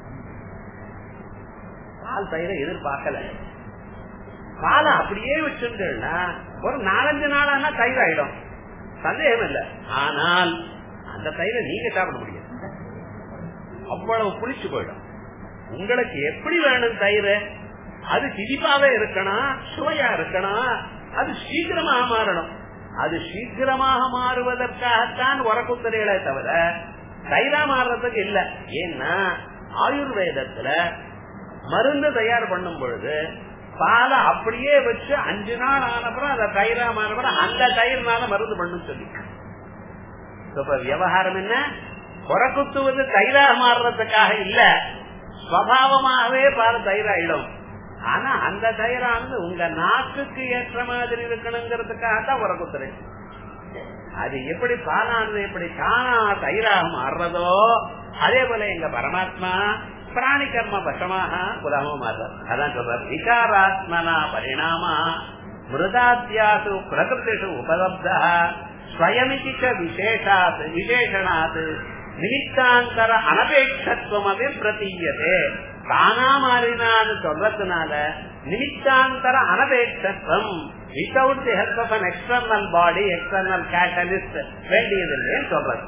பால் தயிரை எதிர்பார்க்கல பாலை அப்படியே வச்சிருந்தேன்னா ஒரு நாலஞ்சு நாள் ஆனா தயிர் ஆயிடும் சந்தேகம் இல்ல ஆனால் அந்த தயிரை நீங்க சாப்பிட முடியாது அவ்வளவு புளிச்சு போயிடும் உங்களுக்கு எப்படி வேணும் தயிர் அது சிரிப்பாவே இருக்கணும் சுவையா இருக்கணும் அது சீக்கிரமாக மாறணும் அது சீக்கிரமாக மாறுவதற்காகத்தான் உரக்குத்துறைகளே தவிர தயிரா மாறுறதுக்கு இல்ல ஏன்னா ஆயுர்வேதத்துல மருந்து தயார் பண்ணும் பொழுது பாலை அப்படியே வச்சு அஞ்சு நாள் ஆனப்புறம் அதை தயிரா மாறப்பறம் அந்த தயிர்னால மருந்து பண்ணும் சொல்லி இப்ப விவகாரம் என்ன புறக்குத்துவது தயிரா மாறுறதுக்காக இல்ல ஸ்வபாவமாகவே பால் தயிராயிடும் ஆனா அந்த தயிரானது உங்க நாக்குக்கு ஏற்ற மாதிரி இருக்கணுங்கிறதுக்காக தான் உரக்குத்துறை அது எப்படி பாலானது எப்படி தானா தயிராக மாறுறதோ அதே போல எங்க பரமாத்மா பிராணி கர்ம வசமாக உலகமும் மாறுறார் அதான் சொல்றார் விகாராத்மனா பரிணாமா மிருதாத்தியாசு பிரகிருதிஷு உபலப்தா ஸ்வயமிதி விசேஷாத் விசேஷனாத் நிமித்தாந்தர அனபேட்சத்துவம் அப்படி பிரதீயதே தானா மாறினான்னு சொல்றதுனால நிமித்தாந்தர அனபேட்சத்துவம் without the help of an external body external catalyst வேண்டியதில்லைன்னு சொல்றது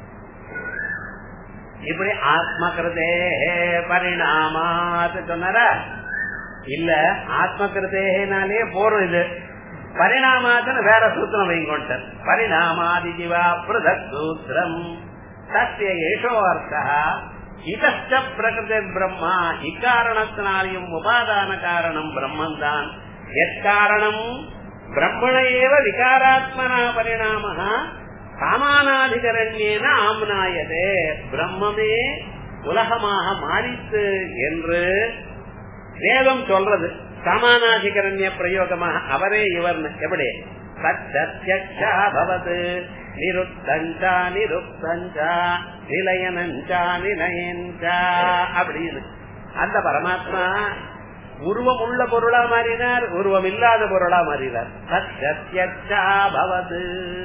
இப்படி ஆத்ம கிருதே பரிணாமாத் சொன்னார இல்ல ஆத்ம கிருதேனாலே போறோம் இது பரிணாமாத்துன்னு வேற சூத்திரம் வைங்கொண்டார் பரிணாமாதி ஜீவா பிருதக் சூத்திரம் சத்திய ஏஷோ அர்த்தா இதஷ்ட பிரகிருதி பிரம்மா இக்காரணத்தினாலையும் உபாதான காரணம் பிரம்மன் தான் எக்காரணம் பிரம்மண ஏவ விகாராத்மனா பரிணாம சாமானாதிகரண்யேன ஆம்னாயதே பிரம்மமே உலகமாக மாறித்து என்று வேதம் சொல்றது சமானாதிகரண்ய பிரயோகமாக அவரே இவர்னு எப்படி சத்யக்ஷா பவது நிருத்தஞ்சா நிருத்தஞ்சா நிலையனஞ்சா நிலையஞ்சா அப்படின்னு அந்த பரமாத்மா உருவம் உள்ள பொருளா மாறினார் உருவம் இல்லாத பொருளா மாறினார் சத்யக்ஷா பவது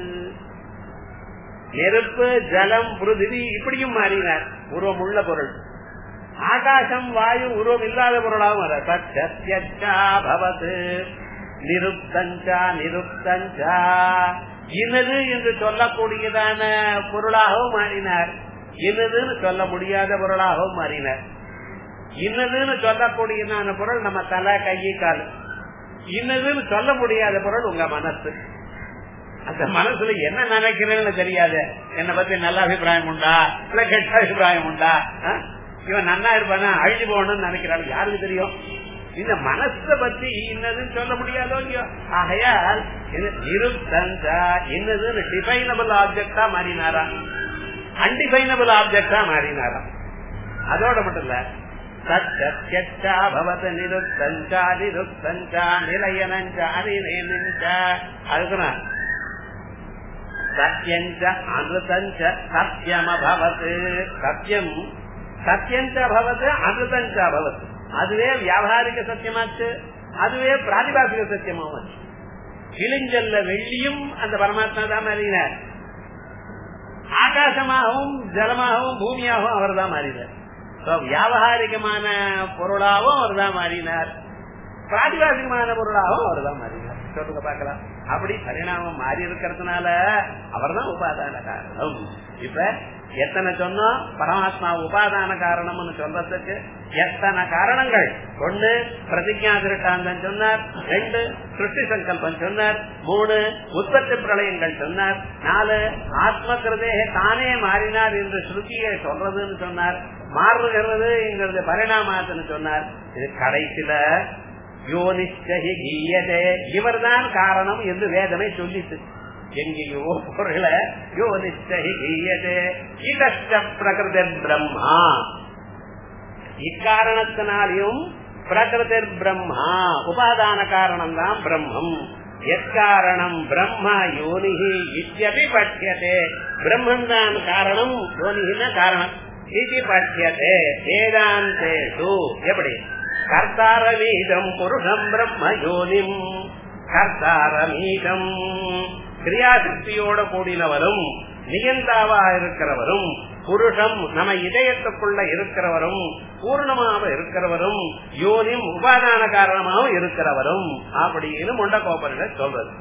நெருப்பு ஜலம் பிருதிவி இப்படியும் மாறினார் உருவம் உள்ள பொருள் ஆகாசம் வாயு உருவம் இல்லாத பொருளாகவும் சத்யக்ஷா பவது நிருப்தஞ்சா நிருப்தஞ்சா இனது என்று சொல்லக்கூடியதான பொருளாகவும் மாறினார் இனதுன்னு சொல்ல முடியாத பொருளாகவும் மாறினார் இன்னதுன்னு சொல்லக்கூடியதான பொருள் நம்ம தலை கையை கால் இன்னதுன்னு சொல்ல முடியாத பொருள் உங்க மனசு அந்த மனசுல என்ன நினைக்கிறேன்னு தெரியாது என்னை பத்தி நல்ல அபிப்பிராயம் உண்டா இல்ல கெட்ட அபிப்பிராயம் உண்டா இவன் நன்னா இருப்பானா அழிஞ்சு போகணும்னு நினைக்கிறாள் யாருக்கு தெரியும் இந்த மனச பத்தி இன்னதுன்னு சொல்ல முடியாதோ இல்லையோ ஆகையால் நிருத்தஞ்சா என்னதுன்னு டிஃபைனபிள் ஆப்ஜெக்டா மாறினாரா அன்டிஃபைனபிள் ஆப்ஜெக்டா மாறினாரா அதோட மட்டும் இல்ல சத்யச்சா பவத நிருத்தஞ்சா நிருத்தஞ்சா நிலையனஞ்சா அனினஞ்சா அதுக்குனா சத்யஞ்ச அமிர்தஞ்ச சத்தியமபவத் சத்தியம் சத்தியஞ்ச பவத் அமிர்தஞ்ச பவத் அதுவே வியாபாரிக சத்தியமாச்சு அதுவே பிராதிபாசிக சத்தியமாவும் கிழிஞ்சல்ல வெள்ளியும் அந்த பரமாத்மா தான் மாறினார் ஆகாசமாகவும் ஜலமாகவும் பூமியாகவும் அவர் தான் மாறினார் வியாபாரிகமான பொருளாகவும் அவர் தான் மாறினார் பிராதிபாசிகமான பொருளாகவும் அவர் தான் மாறினார் சொல்லுங்க பாக்கலாம் அப்படி பரிணாமம் மாறி இருக்கிறதுனால அவர் தான் உபாதான காரணம் இப்ப எத்தனை சொன்னோம் பரமாத்மா உபாதான காரணம்னு சொல்றதுக்கு எத்தனை காரணங்கள் ஒண்ணு பிரதிஜா திருட்டாந்தன் சொன்னார் ரெண்டு சிருஷ்டி சங்கல்பம் சொன்னார் மூணு உற்பத்தி பிரளயங்கள் சொன்னார் நாலு ஆத்ம கிருதே தானே மாறினார் என்று ஸ்ருதியை சொல்றதுன்னு சொன்னார் மாறுகிறது பரிணாமாத்துன்னு சொன்னார் இது கடைசியில யோனிஷ்டகி கீயதே இவர்தான் காரணம் என்று வேதனை சொல்லிட்டு எங்கேயோ பொருளை யோனிச்சே இதஷ்ட பிரகிருதி பிரம்மா இக்காரணத்தினாலையும் பிரகிருதி பிரம்மா உபாதான காரணம் தான் பிரம்மம் எக்காரணம் பிரம்மா யோனிகி இத்தியபி பட்சியதே பிரம்மன் தான் காரணம் யோனிகின காரணம் இது பட்சியதே வேதாந்தேஷு எப்படி கர்த்தாரமீதம் புருஷம் பிரம்ம யோனிம் கர்த்தாரமீதம் கிரியாசக்தியோட கூடினவரும் நியந்தாவா இருக்கிறவரும் புருஷம் நம்ம இதயத்துக்குள்ள இருக்கிறவரும் பூர்ணமாக இருக்கிறவரும் யோனியும் உபாதான காரணமாகவும் இருக்கிறவரும் அப்படின்னு முண்டகோபனிட சொல்றது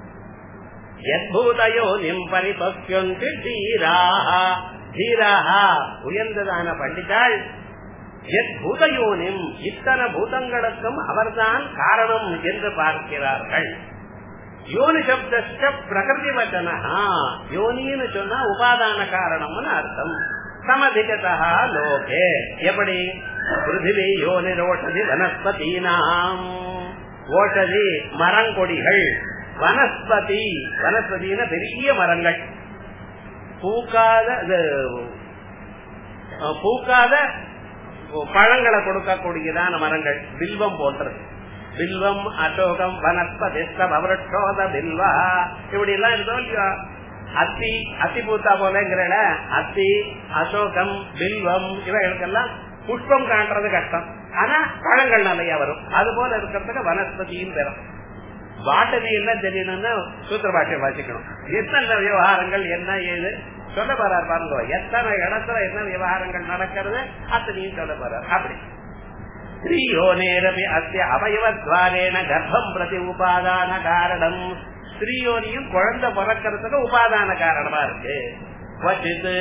யோனிம் பரிபக்யந்து தீராஹா தீராஹா உயர்ந்ததான பண்டிதாள் பூதயோனிம் இத்தனை பூதங்களுக்கும் அவர்தான் காரணம் என்று பார்க்கிறார்கள் யோனி சப்த பிரகிருதி வச்சனா யோனின்னு சொன்னா உபாதான காரணம்னு அர்த்தம் சமதிகதா லோகே எப்படி பிருத்திவி யோனி ரோஷதி வனஸ்பதீனாம் ஓஷதி மரங்கொடிகள் வனஸ்பதி வனஸ்பதினா பெரிய மரங்கள் பூக்காத பூக்காத பழங்களை கொடுக்கக்கூடியதான மரங்கள் பில்வம் போன்றது பில்வம் அசோகம் வனஸ்பதிஷ்டம் அவரட்சோத பில்வா இப்படி எல்லாம் இருந்தோம் இல்லையா அத்தி அத்தி பூத்தா போலங்கிற அத்தி அசோகம் பில்வம் இவைகளுக்கெல்லாம் புஷ்பம் காண்றது கஷ்டம் ஆனா பழங்கள் நிறைய வரும் அது போல இருக்கிறதுக்கு வனஸ்பதியும் பெறும் பாட்டதி எல்லாம் தெரியணும்னா சூத்திர பாஷை வாசிக்கணும் எத்தனை விவகாரங்கள் என்ன ஏது சொல்ல போறார் பாருங்க எத்தனை இடத்துல என்ன விவகாரங்கள் நடக்கிறது அத்தனையும் சொல்ல போறார் அப்படி ஸ்ரீயோனேரபி அத்திய அவயவத்வாரேன கர்ப்பம் பிரதி உபாதான காரணம் ஸ்ரீயோனியும் குழந்தை பிறக்கிறதுக்கு உபாதான காரணமா இருக்கு வச்சித்து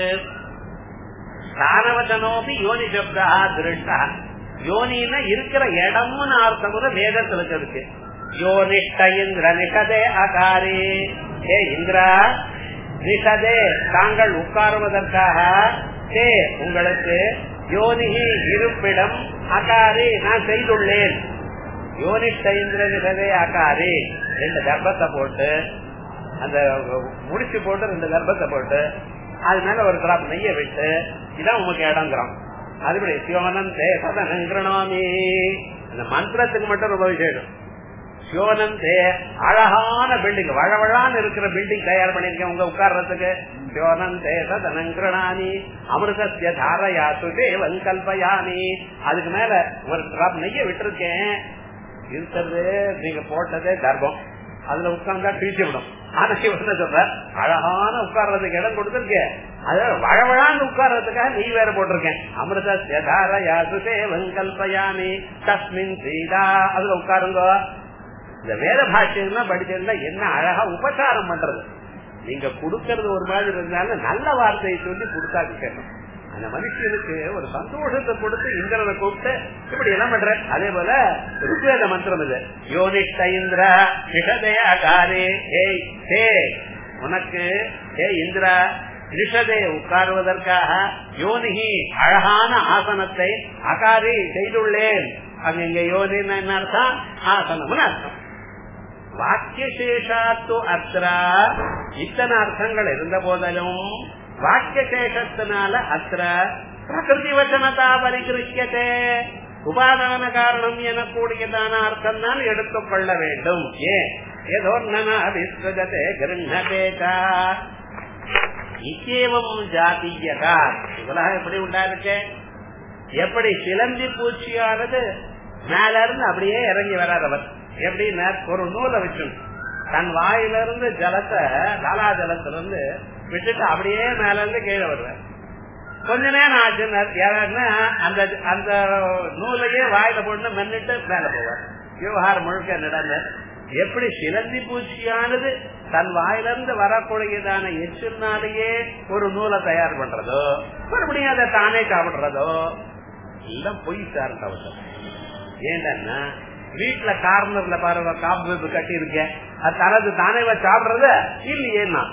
ஸ்தானவதனோபி யோனி சப்தா திருஷ்டா யோனின்னா இருக்கிற இடம்னு அர்த்தம் வேதத்துல இருக்கு யோனிஷ்ட இந்திர நிஷதே அகாரி ஏ இந்திரா நிஷதே தாங்கள் உட்காருவதற்காக தே உங்களுக்கு யோனிகி இருப்பிடம் அகாரி நான் செய்துள்ளேன் யோனிஷ்ட இந்திர நிஷதே அகாரி ரெண்டு கர்ப்பத்தை போட்டு அந்த முடிச்சு போட்டு ரெண்டு கர்ப்பத்தை போட்டு அது மேல ஒரு கிராப் நெய்ய விட்டு இதான் உங்களுக்கு இடங்கிறோம் அதுபடி சிவனன் தேசதனங்கிரணாமி அந்த மந்திரத்துக்கு மட்டும் ரொம்ப விசேஷம் சிவனந்தே அழகான பில்டிங் வழவழான்னு இருக்கிற பில்டிங் தயார் பண்ணிருக்கேன் உங்க உட்கார்றதுக்கு சிவனந்தே சதனங்கிரணானி அமிர்தசிய தாரையா சுதேவன் கல்பயானி அதுக்கு மேல ஒரு டிராப் நெய்ய விட்டுருக்கேன் இருக்கிறது நீங்க போட்டதே கர்ப்பம் அதுல உட்கார்ந்தா கிழிச்சு விடும் ஆனா சிவன் சொல்ற அழகான உட்கார்றதுக்கு இடம் கொடுத்திருக்கேன் அது வழவழான்னு உட்கார்றதுக்காக நீ வேற போட்டிருக்கேன் அமிர்தசிய சுதேவன் கல்பயாமி தஸ்மின் சீதா அதுல உட்காருங்க இந்த வேத பாஷ்யம் படிச்சிருந்தா என்ன அழகா உபச்சாரம் பண்றது நீங்க கொடுக்கறது ஒரு மாதிரி இருந்தாலும் நல்ல வார்த்தையை சொல்லி கொடுத்தா கேட்கணும் அந்த மனுஷனுக்கு ஒரு சந்தோஷத்தை கொடுத்து இந்திரனை கூப்பிட்டு இப்படி எல்லாம் பண்ற அதே போல ருக்வேத மந்திரம் இது யோனிஷ்ட இந்திர நிஷதே அகாரே ஏய் ஹே உனக்கு ஹே இந்திரா நிஷதே உட்காருவதற்காக யோனிகி அழகான ஆசனத்தை அகாரி செய்துள்ளேன் அங்க இங்க யோனின்னு என்ன அர்த்தம் ஆசனம்னு அர்த்தம் வாக்கியசேஷாத்து அத்ரா இத்தனை அர்த்தங்கள் இருந்த போதிலும் வாக்கியசேஷத்தினால அத்திர பிரகிருதி வச்சனதா பரிகிருக்கியதே உபாதான காரணம் எனக்கூடியதான அர்த்தம் தான் எடுத்துக்கொள்ள வேண்டும் ஏன் ஏதோ நனாவிஸ்வஜதே கிருண்ணதேகா இக்கேவம் ஜாத்தியகா உலகம் எப்படி உண்டாருக்கு எப்படி சிலந்தி பூச்சியானது மேல இருந்து அப்படியே இறங்கி வரார் அவர் எப்படின்னா ஒரு நூலை வச்சு தன் வாயிலிருந்து ஜலத்தை லாலா ஜலத்திலிருந்து விட்டுட்டு அப்படியே மேல இருந்து கீழே வருவார் கொஞ்ச நேரம் ஆச்சுன்னா அந்த அந்த நூலையே வாயில போட்டு மென்னிட்டு மேல போவார் விவகாரம் முழுக்க நடந்த எப்படி சிலந்தி பூச்சியானது தன் வாயிலிருந்து வரக்கூடியதான எச்சினாலேயே ஒரு நூலை தயார் பண்றதோ மறுபடியும் அதை தானே சாப்பிடுறதோ எல்லாம் பொய் சார்ந்த அவசரம் ஏண்டன்னா வீட்டுல கார்னர்ல பாருங்க காப்பு கட்டி இருக்கேன் அது தனது தானே சாப்பிடுறத இல்லையேன்னா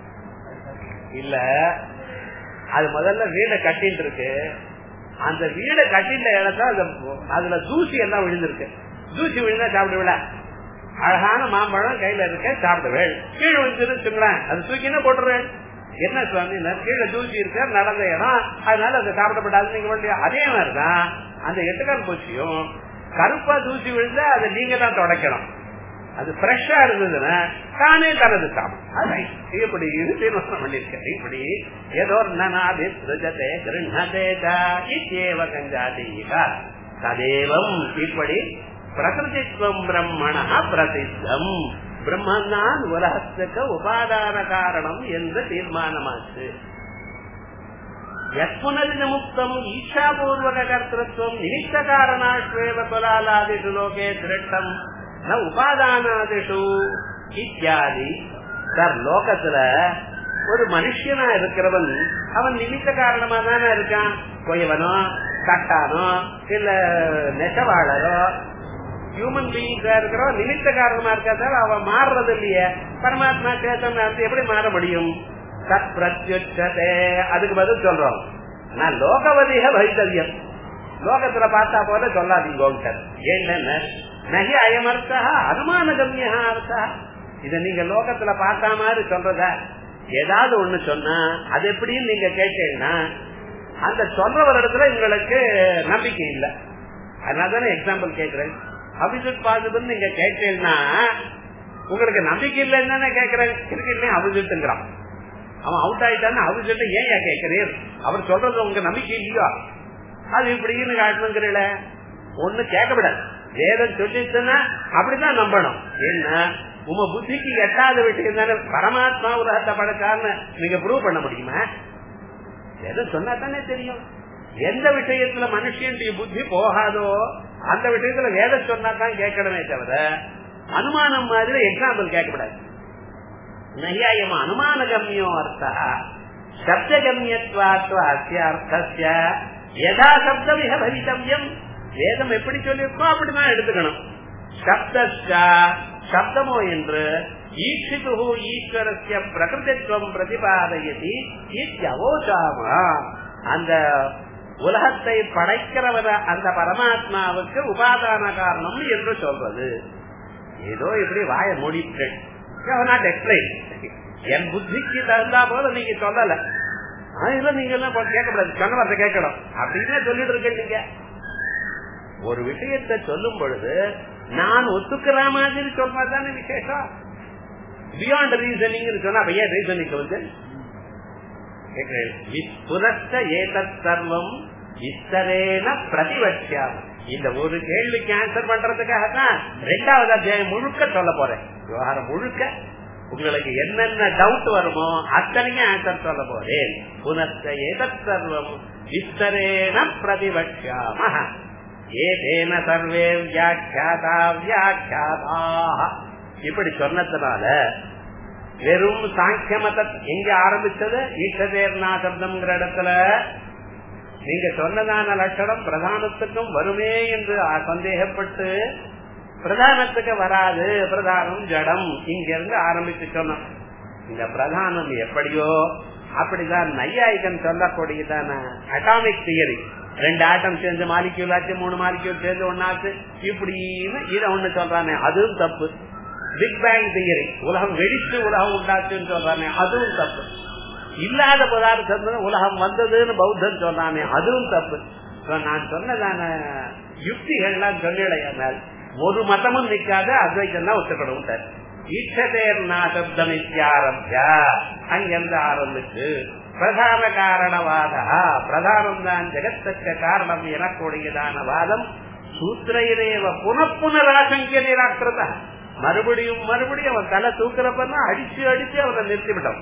இல்ல அது முதல்ல வீடை கட்டிட்டு இருக்கு அந்த வீடை கட்டிட்ட இடத்துல அதுல தூசி எல்லாம் விழுந்திருக்கு தூசி விழுந்தா சாப்பிடுவிட அழகான மாம்பழம் கையில இருக்க சாப்பிடுவேன் கீழே வச்சுருச்சுங்களேன் அது தூக்கினா போட்டுருவேன் என்ன சுவாமி கீழே தூக்கி இருக்க நடந்த இடம் அதனால அதை சாப்பிடப்படாது நீங்க பண்ணலையா அதே மாதிரிதான் அந்த எட்டுக்கால் பூச்சியும் கருப்பா தூசி விழுந்தா அதை நீங்க தான் தொடக்கணும் அது ஃப்ரெஷ்ஷா இருந்ததுன்னா தானே தனது சாப்பிடும் இப்படி இது தீர்மானம் பண்ணிருக்கேன் இப்படி ஏதோ நனாதி சிருஜதே கிருண்ணதேதா இத்தேவ கஞ்சாதீகா ததேவம் இப்படி பிரகிருதித்வம் பிரம்மணா பிரசித்தம் பிரம்மந்தான் உலகத்துக்கு உபாதான காரணம் என்று தீர்மானமாச்சு யத்புனர்முக்தம் ஈஷாபூர்வக கர்த்தத்துவம் நிமித்த காரணாஷ்வேவ குலாலாதிஷு லோகே திருட்டம் ந உபாதானாதிஷு இத்தியாதி சார் லோகத்துல ஒரு மனுஷனா இருக்கிறவன் அவன் நிமித்த காரணமா தானே இருக்கான் கொயவனோ கட்டானோ இல்ல நெசவாளரோ ஹியூமன் பீயிங்ஸா இருக்கிறோம் நிமித்த காரணமா இருக்காதால அவன் மாறுறது இல்லையே பரமாத்மா சேத்தன் எப்படி மாற முடியும் தத் பிரத்யுச்சதே அதுக்கு பதில் சொல்றோம் நான் லோகவதிக வைத்தவியம் லோகத்துல பார்த்தா போல சொல்லாதீங்க ஏன்னு நகி அயமர்த்தா அனுமான கம்யா அர்த்தா இத நீங்க லோகத்துல பார்த்தா மாதிரி சொல்றத ஏதாவது ஒண்ணு சொன்னா அது எப்படின்னு நீங்க கேட்டீங்கன்னா அந்த சொல்றவர் இடத்துல உங்களுக்கு நம்பிக்கை இல்ல அதனாலதானே எக்ஸாம்பிள் கேக்குறேன் அபிஜிட் பாசிபிள் நீங்க கேட்டீங்கன்னா உங்களுக்கு நம்பிக்கை இல்லைன்னு கேக்குறேன் இருக்கு அபிஜிட்டுங்கிறான் அவன் அவுட் ஆயிட்டான்னு அபிஜிட்டு ஏன் கேக்குறீர் அவர் சொல்றது உங்க நம்பிக்கை இல்லையா அது இப்படின்னு காட்டணுங்கிறீல ஒண்ணு கேட்கப்படாது வேதம் சொல்லிச்சுன்னா அப்படிதான் நம்பணும் என்ன உங்க புத்திக்கு எட்டாவது விஷயம் தானே பரமாத்மா உலகத்தை படைச்சான்னு நீங்க ப்ரூவ் பண்ண முடியுமா எதை சொன்னா தானே தெரியும் எந்த விஷயத்துல மனுஷனுடைய புத்தி போகாதோ அந்த விஷயத்துல வேத சொன்னா தான் கேட்கணுமே தவிர அனுமானம் மாதிரி எக்ஸாம்பிள் கேட்கக்கூடாது நையாயம் அனுமான கம்யோ அர்த்தா சப்தகம்யத்வாத்வ அஸ்ய அர்த்தஸ்ய யதா சப்தமிக பவித்தவியம் வேதம் எப்படி சொல்லியிருக்கோ அப்படிதான் எடுத்துக்கணும் சப்தஸ்யா சப்தமோ என்று ஈட்சிது ஈஸ்வரஸ்ய பிரகிருதித்வம் பிரதிபாதயதி இத்தியவோசாமா அந்த உலகத்தை படைக்கிறவர அந்த பரமாத்மாவுக்கு உபாதான காரணம் என்று சொல்றது ஏதோ இப்படி வாய மூடிட்டேன் நாட் எக்ஸ்பிளைன் என் புத்திக்கு தகுந்தா போல நீங்க சொல்லல அதுல நீங்க எல்லாம் கேட்கக்கூடாது சொன்ன கேட்கணும் அப்படின்னு சொல்லிட்டு இருக்க நீங்க ஒரு விஷயத்தை சொல்லும் பொழுது நான் ஒத்துக்கிற மாதிரி சொன்னா தானே விசேஷம் பியாண்ட் ரீசனிங் சொன்னா ஏன் ரீசனிங் வந்து புரஸ்த ஏதத் சர்வம் இத்தரேன பிரதிபட்சியம் இந்த ஒரு கேள்விக்கு ஆன்சர் பண்றதுக்காக தான் ரெண்டாவது அத்தியாயம் முழுக்க சொல்ல போறேன் விவகாரம் முழுக்க உங்களுக்கு என்னென்ன டவுட் வருமோ அத்தனையும் ஆன்சர் சொல்ல போறேன் புனஸ்த ஏதத் சர்வம் இத்தரேன பிரதிபட்சியாம ஏதேன சர்வே வியாக்கியாதா வியாக்கியாதா இப்படி சொன்னதுனால வெறும் சாங்கிய மத எங்க ஆரம்பிச்சது ஈஷதேர்னா சப்தம்ங்கிற இடத்துல நீங்க சொன்னதான லட்சணம் பிரதானத்துக்கும் வருமே என்று சந்தேகப்பட்டு பிரதானத்துக்கு வராது பிரதானம் ஜடம் இங்க இருந்து ஆரம்பிச்சு சொன்னோம் இந்த பிரதானம் எப்படியோ அப்படிதான் நையாயிகன் சொல்லக்கூடியதான அட்டாமிக் தியரி ரெண்டு ஆட்டம் சேர்ந்து மாலிக்யூல் ஆச்சு மூணு மாலிக்யூல் சேர்ந்து ஒன்னாச்சு இப்படின்னு இதை ஒண்ணு சொல்றானே அதுவும் தப்பு பிக் பேங் தியரி உலகம் வெடிச்சு உலகம் உண்டாச்சுன்னு சொல்றானே அதுவும் தப்பு இல்லாத பதார்த்தம் உலகம் வந்ததுன்னு பௌத்தன் சொல்றானே அதுவும் தப்பு நான் சொன்னதான யுக்திகள்லாம் சொல்லிடையால் ஒரு மதமும் நிக்காத அத்வைத்தம் தான் ஒத்துக்கணும் ஈட்சதேர் நாசப்தம் இத்தியாரம்பியா அங்கிருந்து ஆரம்பிச்சு பிரதான காரணவாத பிரதானம் தான் ஜெகத்துக்கு காரணம் எனக்கூடியதான வாதம் சூத்திரையிலேவ புனப்புனராசங்கிய நிராக்கிரதா மறுபடியும் மறுபடியும் அவன் தலை தூக்குறப்பன்னா அடிச்சு அடிச்சு அவனை நிறுத்திவிட்டோம்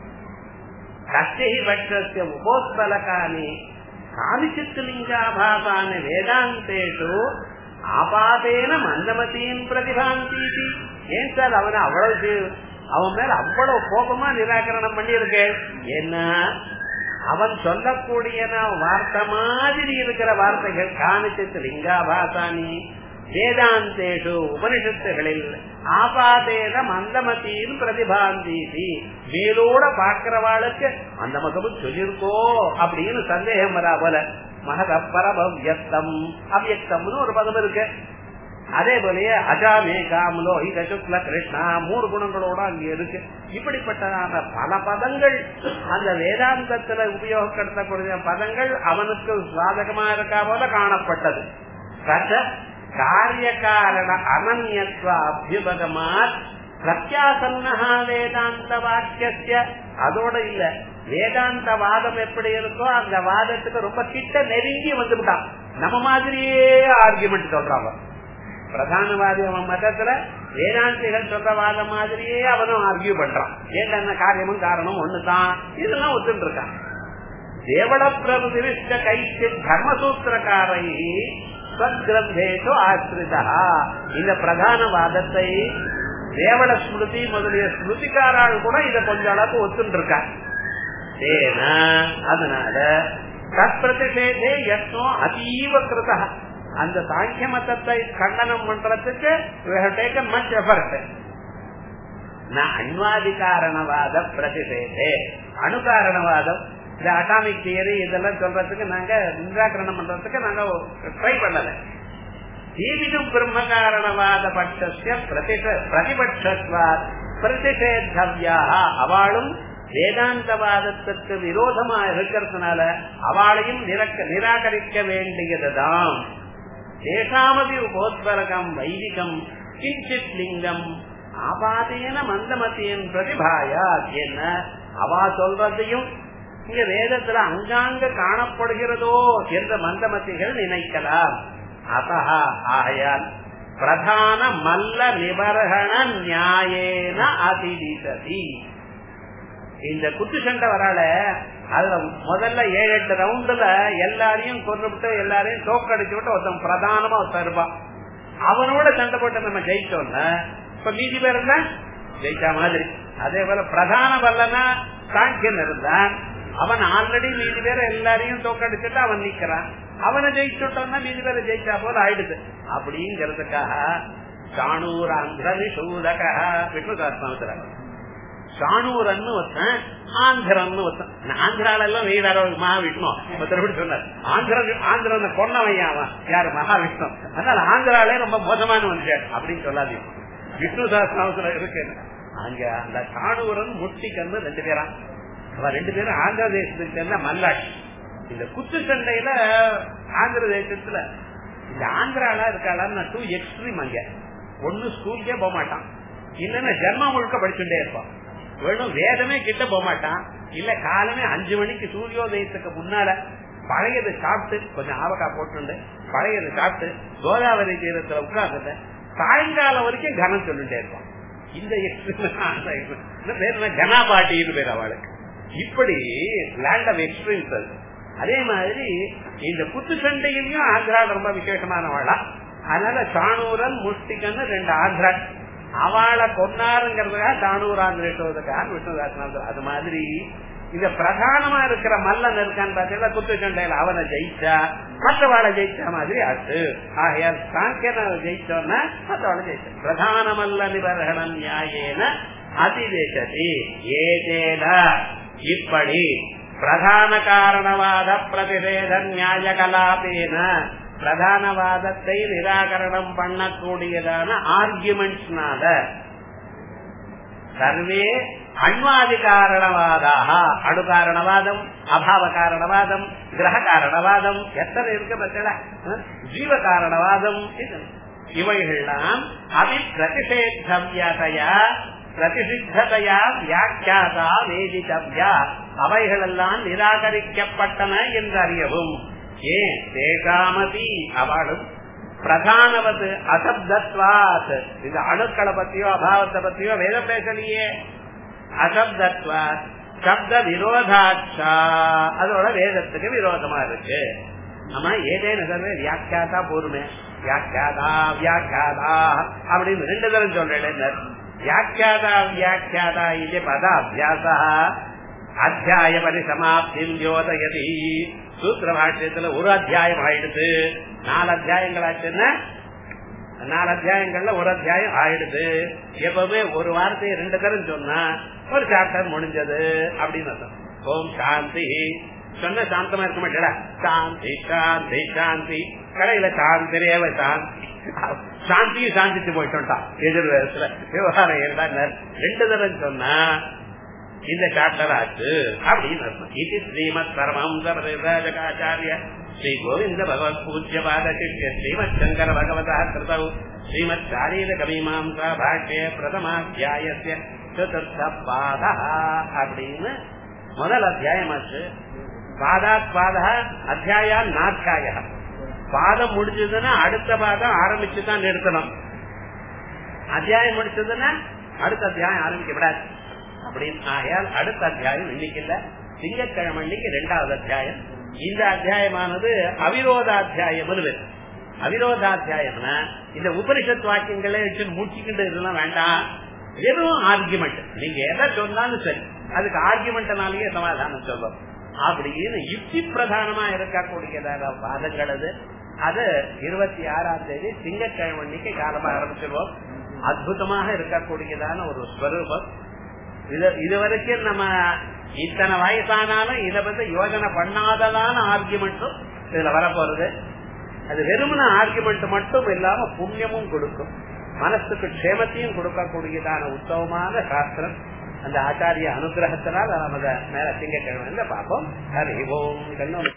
கஷ்டி பட்சத்திய உபோத்பலகானி காமிச்சித்துலிங்காபாசான வேதாந்தேஷு ஆபாதேன மந்தமதியின் பிரதிபாந்தி ஏன் சார் அவனை அவ்வளவு அவன் மேல அவ்வளவு கோபமா நிராகரணம் பண்ணியிருக்கேன் என்ன அவன் சொல்லக்கூடிய வார்த்தை மாதிரி இருக்கிற வார்த்தைகள் காணிச்சித்து லிங்காபாசானி வேதாந்தேஷு உபனிஷத்துகளில் ஆபாதேன மந்தமத்தின் பிரதிபாந்தீதி மேலோட பாக்கிறவாளுக்கு அந்த மதமும் சொல்லியிருக்கோ அப்படின்னு சந்தேகம் வரா போல மகத பரபவ்யக்தம் அவ்யக்தம்னு ஒரு பதம் இருக்கு அதே போலயே அஜாமே காமலோ இத சுக்ல கிருஷ்ணா மூணு குணங்களோட அங்க இருக்கு இப்படிப்பட்டதான பல பதங்கள் அந்த வேதாந்தத்துல உபயோகப்படுத்தக்கூடிய பதங்கள் அவனுக்கு சாதகமா இருக்கா போல காணப்பட்டது தச்ச காரிய காரண அனன்யத்வ அபியுபகமாத் பிரத்யாசன்னா வேதாந்த வாக்கிய அதோட இல்ல வேதாந்த வாதம் எப்படி இருக்கோ அந்த வாதத்துக்கு ரொம்ப கிட்ட நெருங்கி வந்துவிட்டான் நம்ம மாதிரியே ஆர்குமெண்ட் சொல்றாங்க பிரதானவாதி அவன் மதத்துல வேதாந்திகள் சொல்ற வாதம் மாதிரியே அவனும் ஆர்கியூ பண்றான் ஏன்னா காரியமும் காரணம் ஒண்ணுதான் இதெல்லாம் ஒத்துட்டு இருக்கான் தேவள பிரபுதிஷ்ட கைக்கு தர்மசூத்திரக்காரை சத்கிரந்தேஷு ஆசிரிதா இந்த பிரதான வாதத்தை தேவள ஸ்மிருதி முதலிய ஸ்மிருதிக்காரால் கூட இத கொஞ்ச அளவுக்கு ஒத்துட்டு இருக்கா ஏன்னா அதனால தற்பிரதிஷேதே யத்னோ அதீவ கிருதா அந்த சாங்கிய மதத்தை கண்டனம் பண்றதுக்கு டேக்கன் மச் எஃபர்ட் அன்வாதிகாரணவாத பிரதிஷேதே அணுகாரணவாதம் இந்த அட்டாமிக் தியரி இதெல்லாம் சொல்றதுக்கு நாங்க நிராகரணம் பண்றதுக்கு நாங்க ட்ரை பண்ணல ஜீவிதம் பிரம்மகாரணவாத பட்சஸ்ய பிரதிபட்சத்வாத் பிரதிஷேதவ்யா அவளும் வேதாந்தவாதத்திற்கு விரோதமா இருக்கிறதுனால அவளையும் நிராகரிக்க வேண்டியதுதான் தேசாமதி உபோத்வரகம் வைதிகம் கிஞ்சித் லிங்கம் ஆபாதேன மந்தமத்தியின் பிரதிபாயா என்ன அவா சொல்றதையும் இங்க வேதத்துல அங்காங்க காணப்படுகிறதோ என்ற மந்தமத்திகள் நினைக்கலாம் அத்தா ஆகையால் பிரதான மல்ல நிபர்கண நியாயேன அதிதிசதி இந்த குத்து சண்டை வரால அதுல முதல்ல ஏழு எட்டு ரவுண்டுல எல்லாரையும் கொண்டுபிட்டு எல்லாரையும் தோக்கடிச்சு விட்டு ஒருத்தன் பிரதானமா ஒருத்தன் இருப்பான் அவனோட சண்டை போட்டு நம்ம ஜெயிச்சோம்னா இப்ப மீதி பேர் இருந்தா ஜெயிச்சா மாதிரி அதே போல பிரதான வல்லனா சாங்கியன் இருந்தான் அவன் ஆல்ரெடி மீதி பேர் எல்லாரையும் தோக்கடிச்சுட்டு அவன் நிக்கிறான் அவனை ஜெயிச்சுட்டோம்னா மீதி பேரை ஜெயிச்சா போல ஆயிடுது அப்படிங்கறதுக்காக சாணூர் அந்திரவி சூதக விஷ்ணு சாஸ்திரம் சாணூரன்னு ஒருத்தன் ஆந்திரன்னு ஒருத்தன் ஆந்திரால எல்லாம் வேற மகாவிஷ்ணு ஒருத்தர் சொன்னார் ஆந்திர ஆந்திரன் கொன்னவையா அவன் யாரு மகாவிஷ்ணு அதனால ஆந்திராலே ரொம்ப மோசமான மனுஷன் அப்படின்னு சொல்லாதீங்க விஷ்ணு சாஸ்திரத்துல இருக்கு அங்க அந்த சாணூரன் முட்டிக்கன்னு ரெண்டு பேரா அவன் ரெண்டு பேரும் ஆந்திர தேசத்துக்கு சேர்ந்த மல்லாட்சி இந்த குத்து சண்டையில ஆந்திர தேசத்துல இந்த ஆந்திரால இருக்காளா டூ எக்ஸ்ட்ரீம் அங்க ஒண்ணு ஸ்கூலுக்கே போக மாட்டான் இல்லன்னா ஜென்மா முழுக்க படிச்சுட்டே இருப்பான் வெறும் வேதமே கிட்ட போக மாட்டான் இல்ல காலமே அஞ்சு மணிக்கு சூரியோதயத்துக்கு முன்னால பழையது சாப்பிட்டு கொஞ்சம் ஆவக்கா போட்டு பழையது சாப்பிட்டு கோதாவரி தீரத்துல உட்கார்ந்து சாயங்காலம் வரைக்கும் கனம் சொல்லிட்டே இருப்பான் இந்த பேர் கனா பாட்டின்னு பேர் அவளுக்கு இப்படி லேண்ட் ஆஃப் எக்ஸ்பீரியன்ஸ் அது அதே மாதிரி இந்த புத்து சண்டையிலையும் ஆந்திரா ரொம்ப விசேஷமானவாளா அதனால சாணூரன் முஷ்டிகன்னு ரெண்டு ஆந்திரா அவளை கொண்டாருங்கிறதுக்காக தானூர் ஆந்திரேட்டுவதற்காக விஷ்ணுதாசன் அது மாதிரி இந்த பிரதானமா இருக்கிற மல்லன் இருக்கான்னு பாத்தீங்கன்னா குத்து சண்டையில அவனை ஜெயிச்சா மற்றவாளை ஜெயிச்ச மாதிரி ஆச்சு ஆகையால் சாங்கியனை ஜெயிச்சோன்னா மற்றவாளை ஜெயிச்ச பிரதான மல்ல நிபர்கணம் நியாயேன அதிதேசதி ஏதேன இப்படி பிரதான காரணவாத பிரதிவேத நியாய கலாபேன பிரதானவாதத்தை நிராகரணம் பண்ணக்கூடியதான ஆர்குமெண்ட்ஸ்னால சர்வே அண்வாதி காரணவாதாக அணுகாரணவாதம் அபாவ காரணவாதம் கிரக காரணவாதம் எத்தனை இருக்கு பத்தில ஜீவ காரணவாதம் இவைகள்லாம் அபி பிரதிஷேத்தவியதையா பிரதிசித்ததையா வியாக்கியாதா வேதித்தவ்யா அவைகளெல்லாம் நிராகரிக்கப்பட்டன என்று அறியவும் ஏன் தேகாமதி அவளும் பிரதானவது அசப்தத்வாத் இந்த அணுக்களை பத்தியோ அபாவத்தை பத்தியோ வேத பேசலையே அசப்தத்வாத் சப்த விரோதாட்சா அதோட வேதத்துக்கு விரோதமா இருக்கு ஆமா ஏதேன்னு சர்வே வியாக்கியாதா போருமே வியாக்கியாதா வியாக்கியாதா அப்படின்னு ரெண்டு தரம் சொல்றேன் வியாக்கியாதா வியாக்கியாதா இது பத அபியாசா அத்தியாய பரிசமாப்தி யோதயதி சூத்திர பாஷ்யத்துல ஒரு அத்தியாயம் ஆயிடுது நாலு அத்தியாயங்கள் ஆச்சுன்னா நாலு அத்தியாயங்கள்ல ஒரு அத்தியாயம் ஆயிடுது எப்பவுமே ஒரு வார்த்தையை ரெண்டு தரம் சொன்னா ஒரு சாப்டர் முடிஞ்சது அப்படின்னு அர்த்தம் ஓம் சாந்தி சொன்ன சாந்தமா இருக்க மாட்டேடா சாந்தி சாந்தி சாந்தி கடையில சாந்திரேவ சாந்தி சாந்தியும் சாந்திச்சு போயிட்டோம்ட்டான் எதிர்வேரத்துல விவகாரம் இருந்தா ரெண்டு தரம் சொன்னா இந்த சாப்டர் ஆச்சு அப்படின்னு அர்த்தம் இது ஸ்ரீமத் பரமஹம்சராஜகாச்சாரிய ஸ்ரீ கோவிந்த பகவத் பூஜ்ய பாத சிஷ்ய ஸ்ரீமத் சங்கர பகவதா கிருதௌ ஸ்ரீமத் சாரீரக மீமாம்சா பாஷ்ய பிரதமாத்தியாயசிய சதுர்த்த பாத அப்படின்னு முதல் அத்தியாயமாச்சு பாதாத் பாதா அத்தியாயா நாத்தியாய பாதம் முடிஞ்சதுன்னா அடுத்த பாதம் ஆரம்பிச்சுதான் நிறுத்தணும் அத்தியாயம் முடிச்சதுன்னா அடுத்த அத்தியாயம் ஆரம்பிக்க விடாது அப்படின்னு ஆகையால் அடுத்த அத்தியாயம் இன்னைக்கு இல்ல திங்கட்கிழமை இன்னைக்கு ரெண்டாவது அத்தியாயம் இந்த அத்தியாயமானது அவிரோதாத்தியாயம் அவிரோதாத்தியாயம்னா இந்த உபனிஷத் வாக்கியங்களே வச்சு மூச்சிக்கிட்டு இதெல்லாம் வேண்டாம் வெறும் ஆர்குமெண்ட் நீங்க எதை சொன்னாலும் சரி அதுக்கு ஆர்குமெண்ட்னாலேயே சமாதானம் சொல்லும் அப்படின்னு யுக்தி பிரதானமா இருக்கக்கூடியதாக வாதங்கள் அது அது இருபத்தி ஆறாம் தேதி திங்கட்கிழமை அன்னைக்கு காலமா ஆரம்பிச்சிருவோம் அற்புதமாக இருக்கக்கூடியதான ஒரு ஸ்வரூபம் இது இதுவரைக்கும் நம்ம இத்தனை வயசானாலும் இதை பத்தி யோஜனை பண்ணாததான ஆர்குமெண்ட்டும் இதுல வரப்போறது அது வெறுமன ஆர்குமெண்ட் மட்டும் இல்லாம புண்ணியமும் கொடுக்கும் மனசுக்கு க்ஷேமத்தையும் கொடுக்கக்கூடியதான உத்தவமான சாஸ்திரம் அந்த ஆச்சாரிய அனுகிரகத்தினால் நம்ம மேல திங்கக்கிழமை பார்ப்போம் ஹரி ஓம் கண்ணு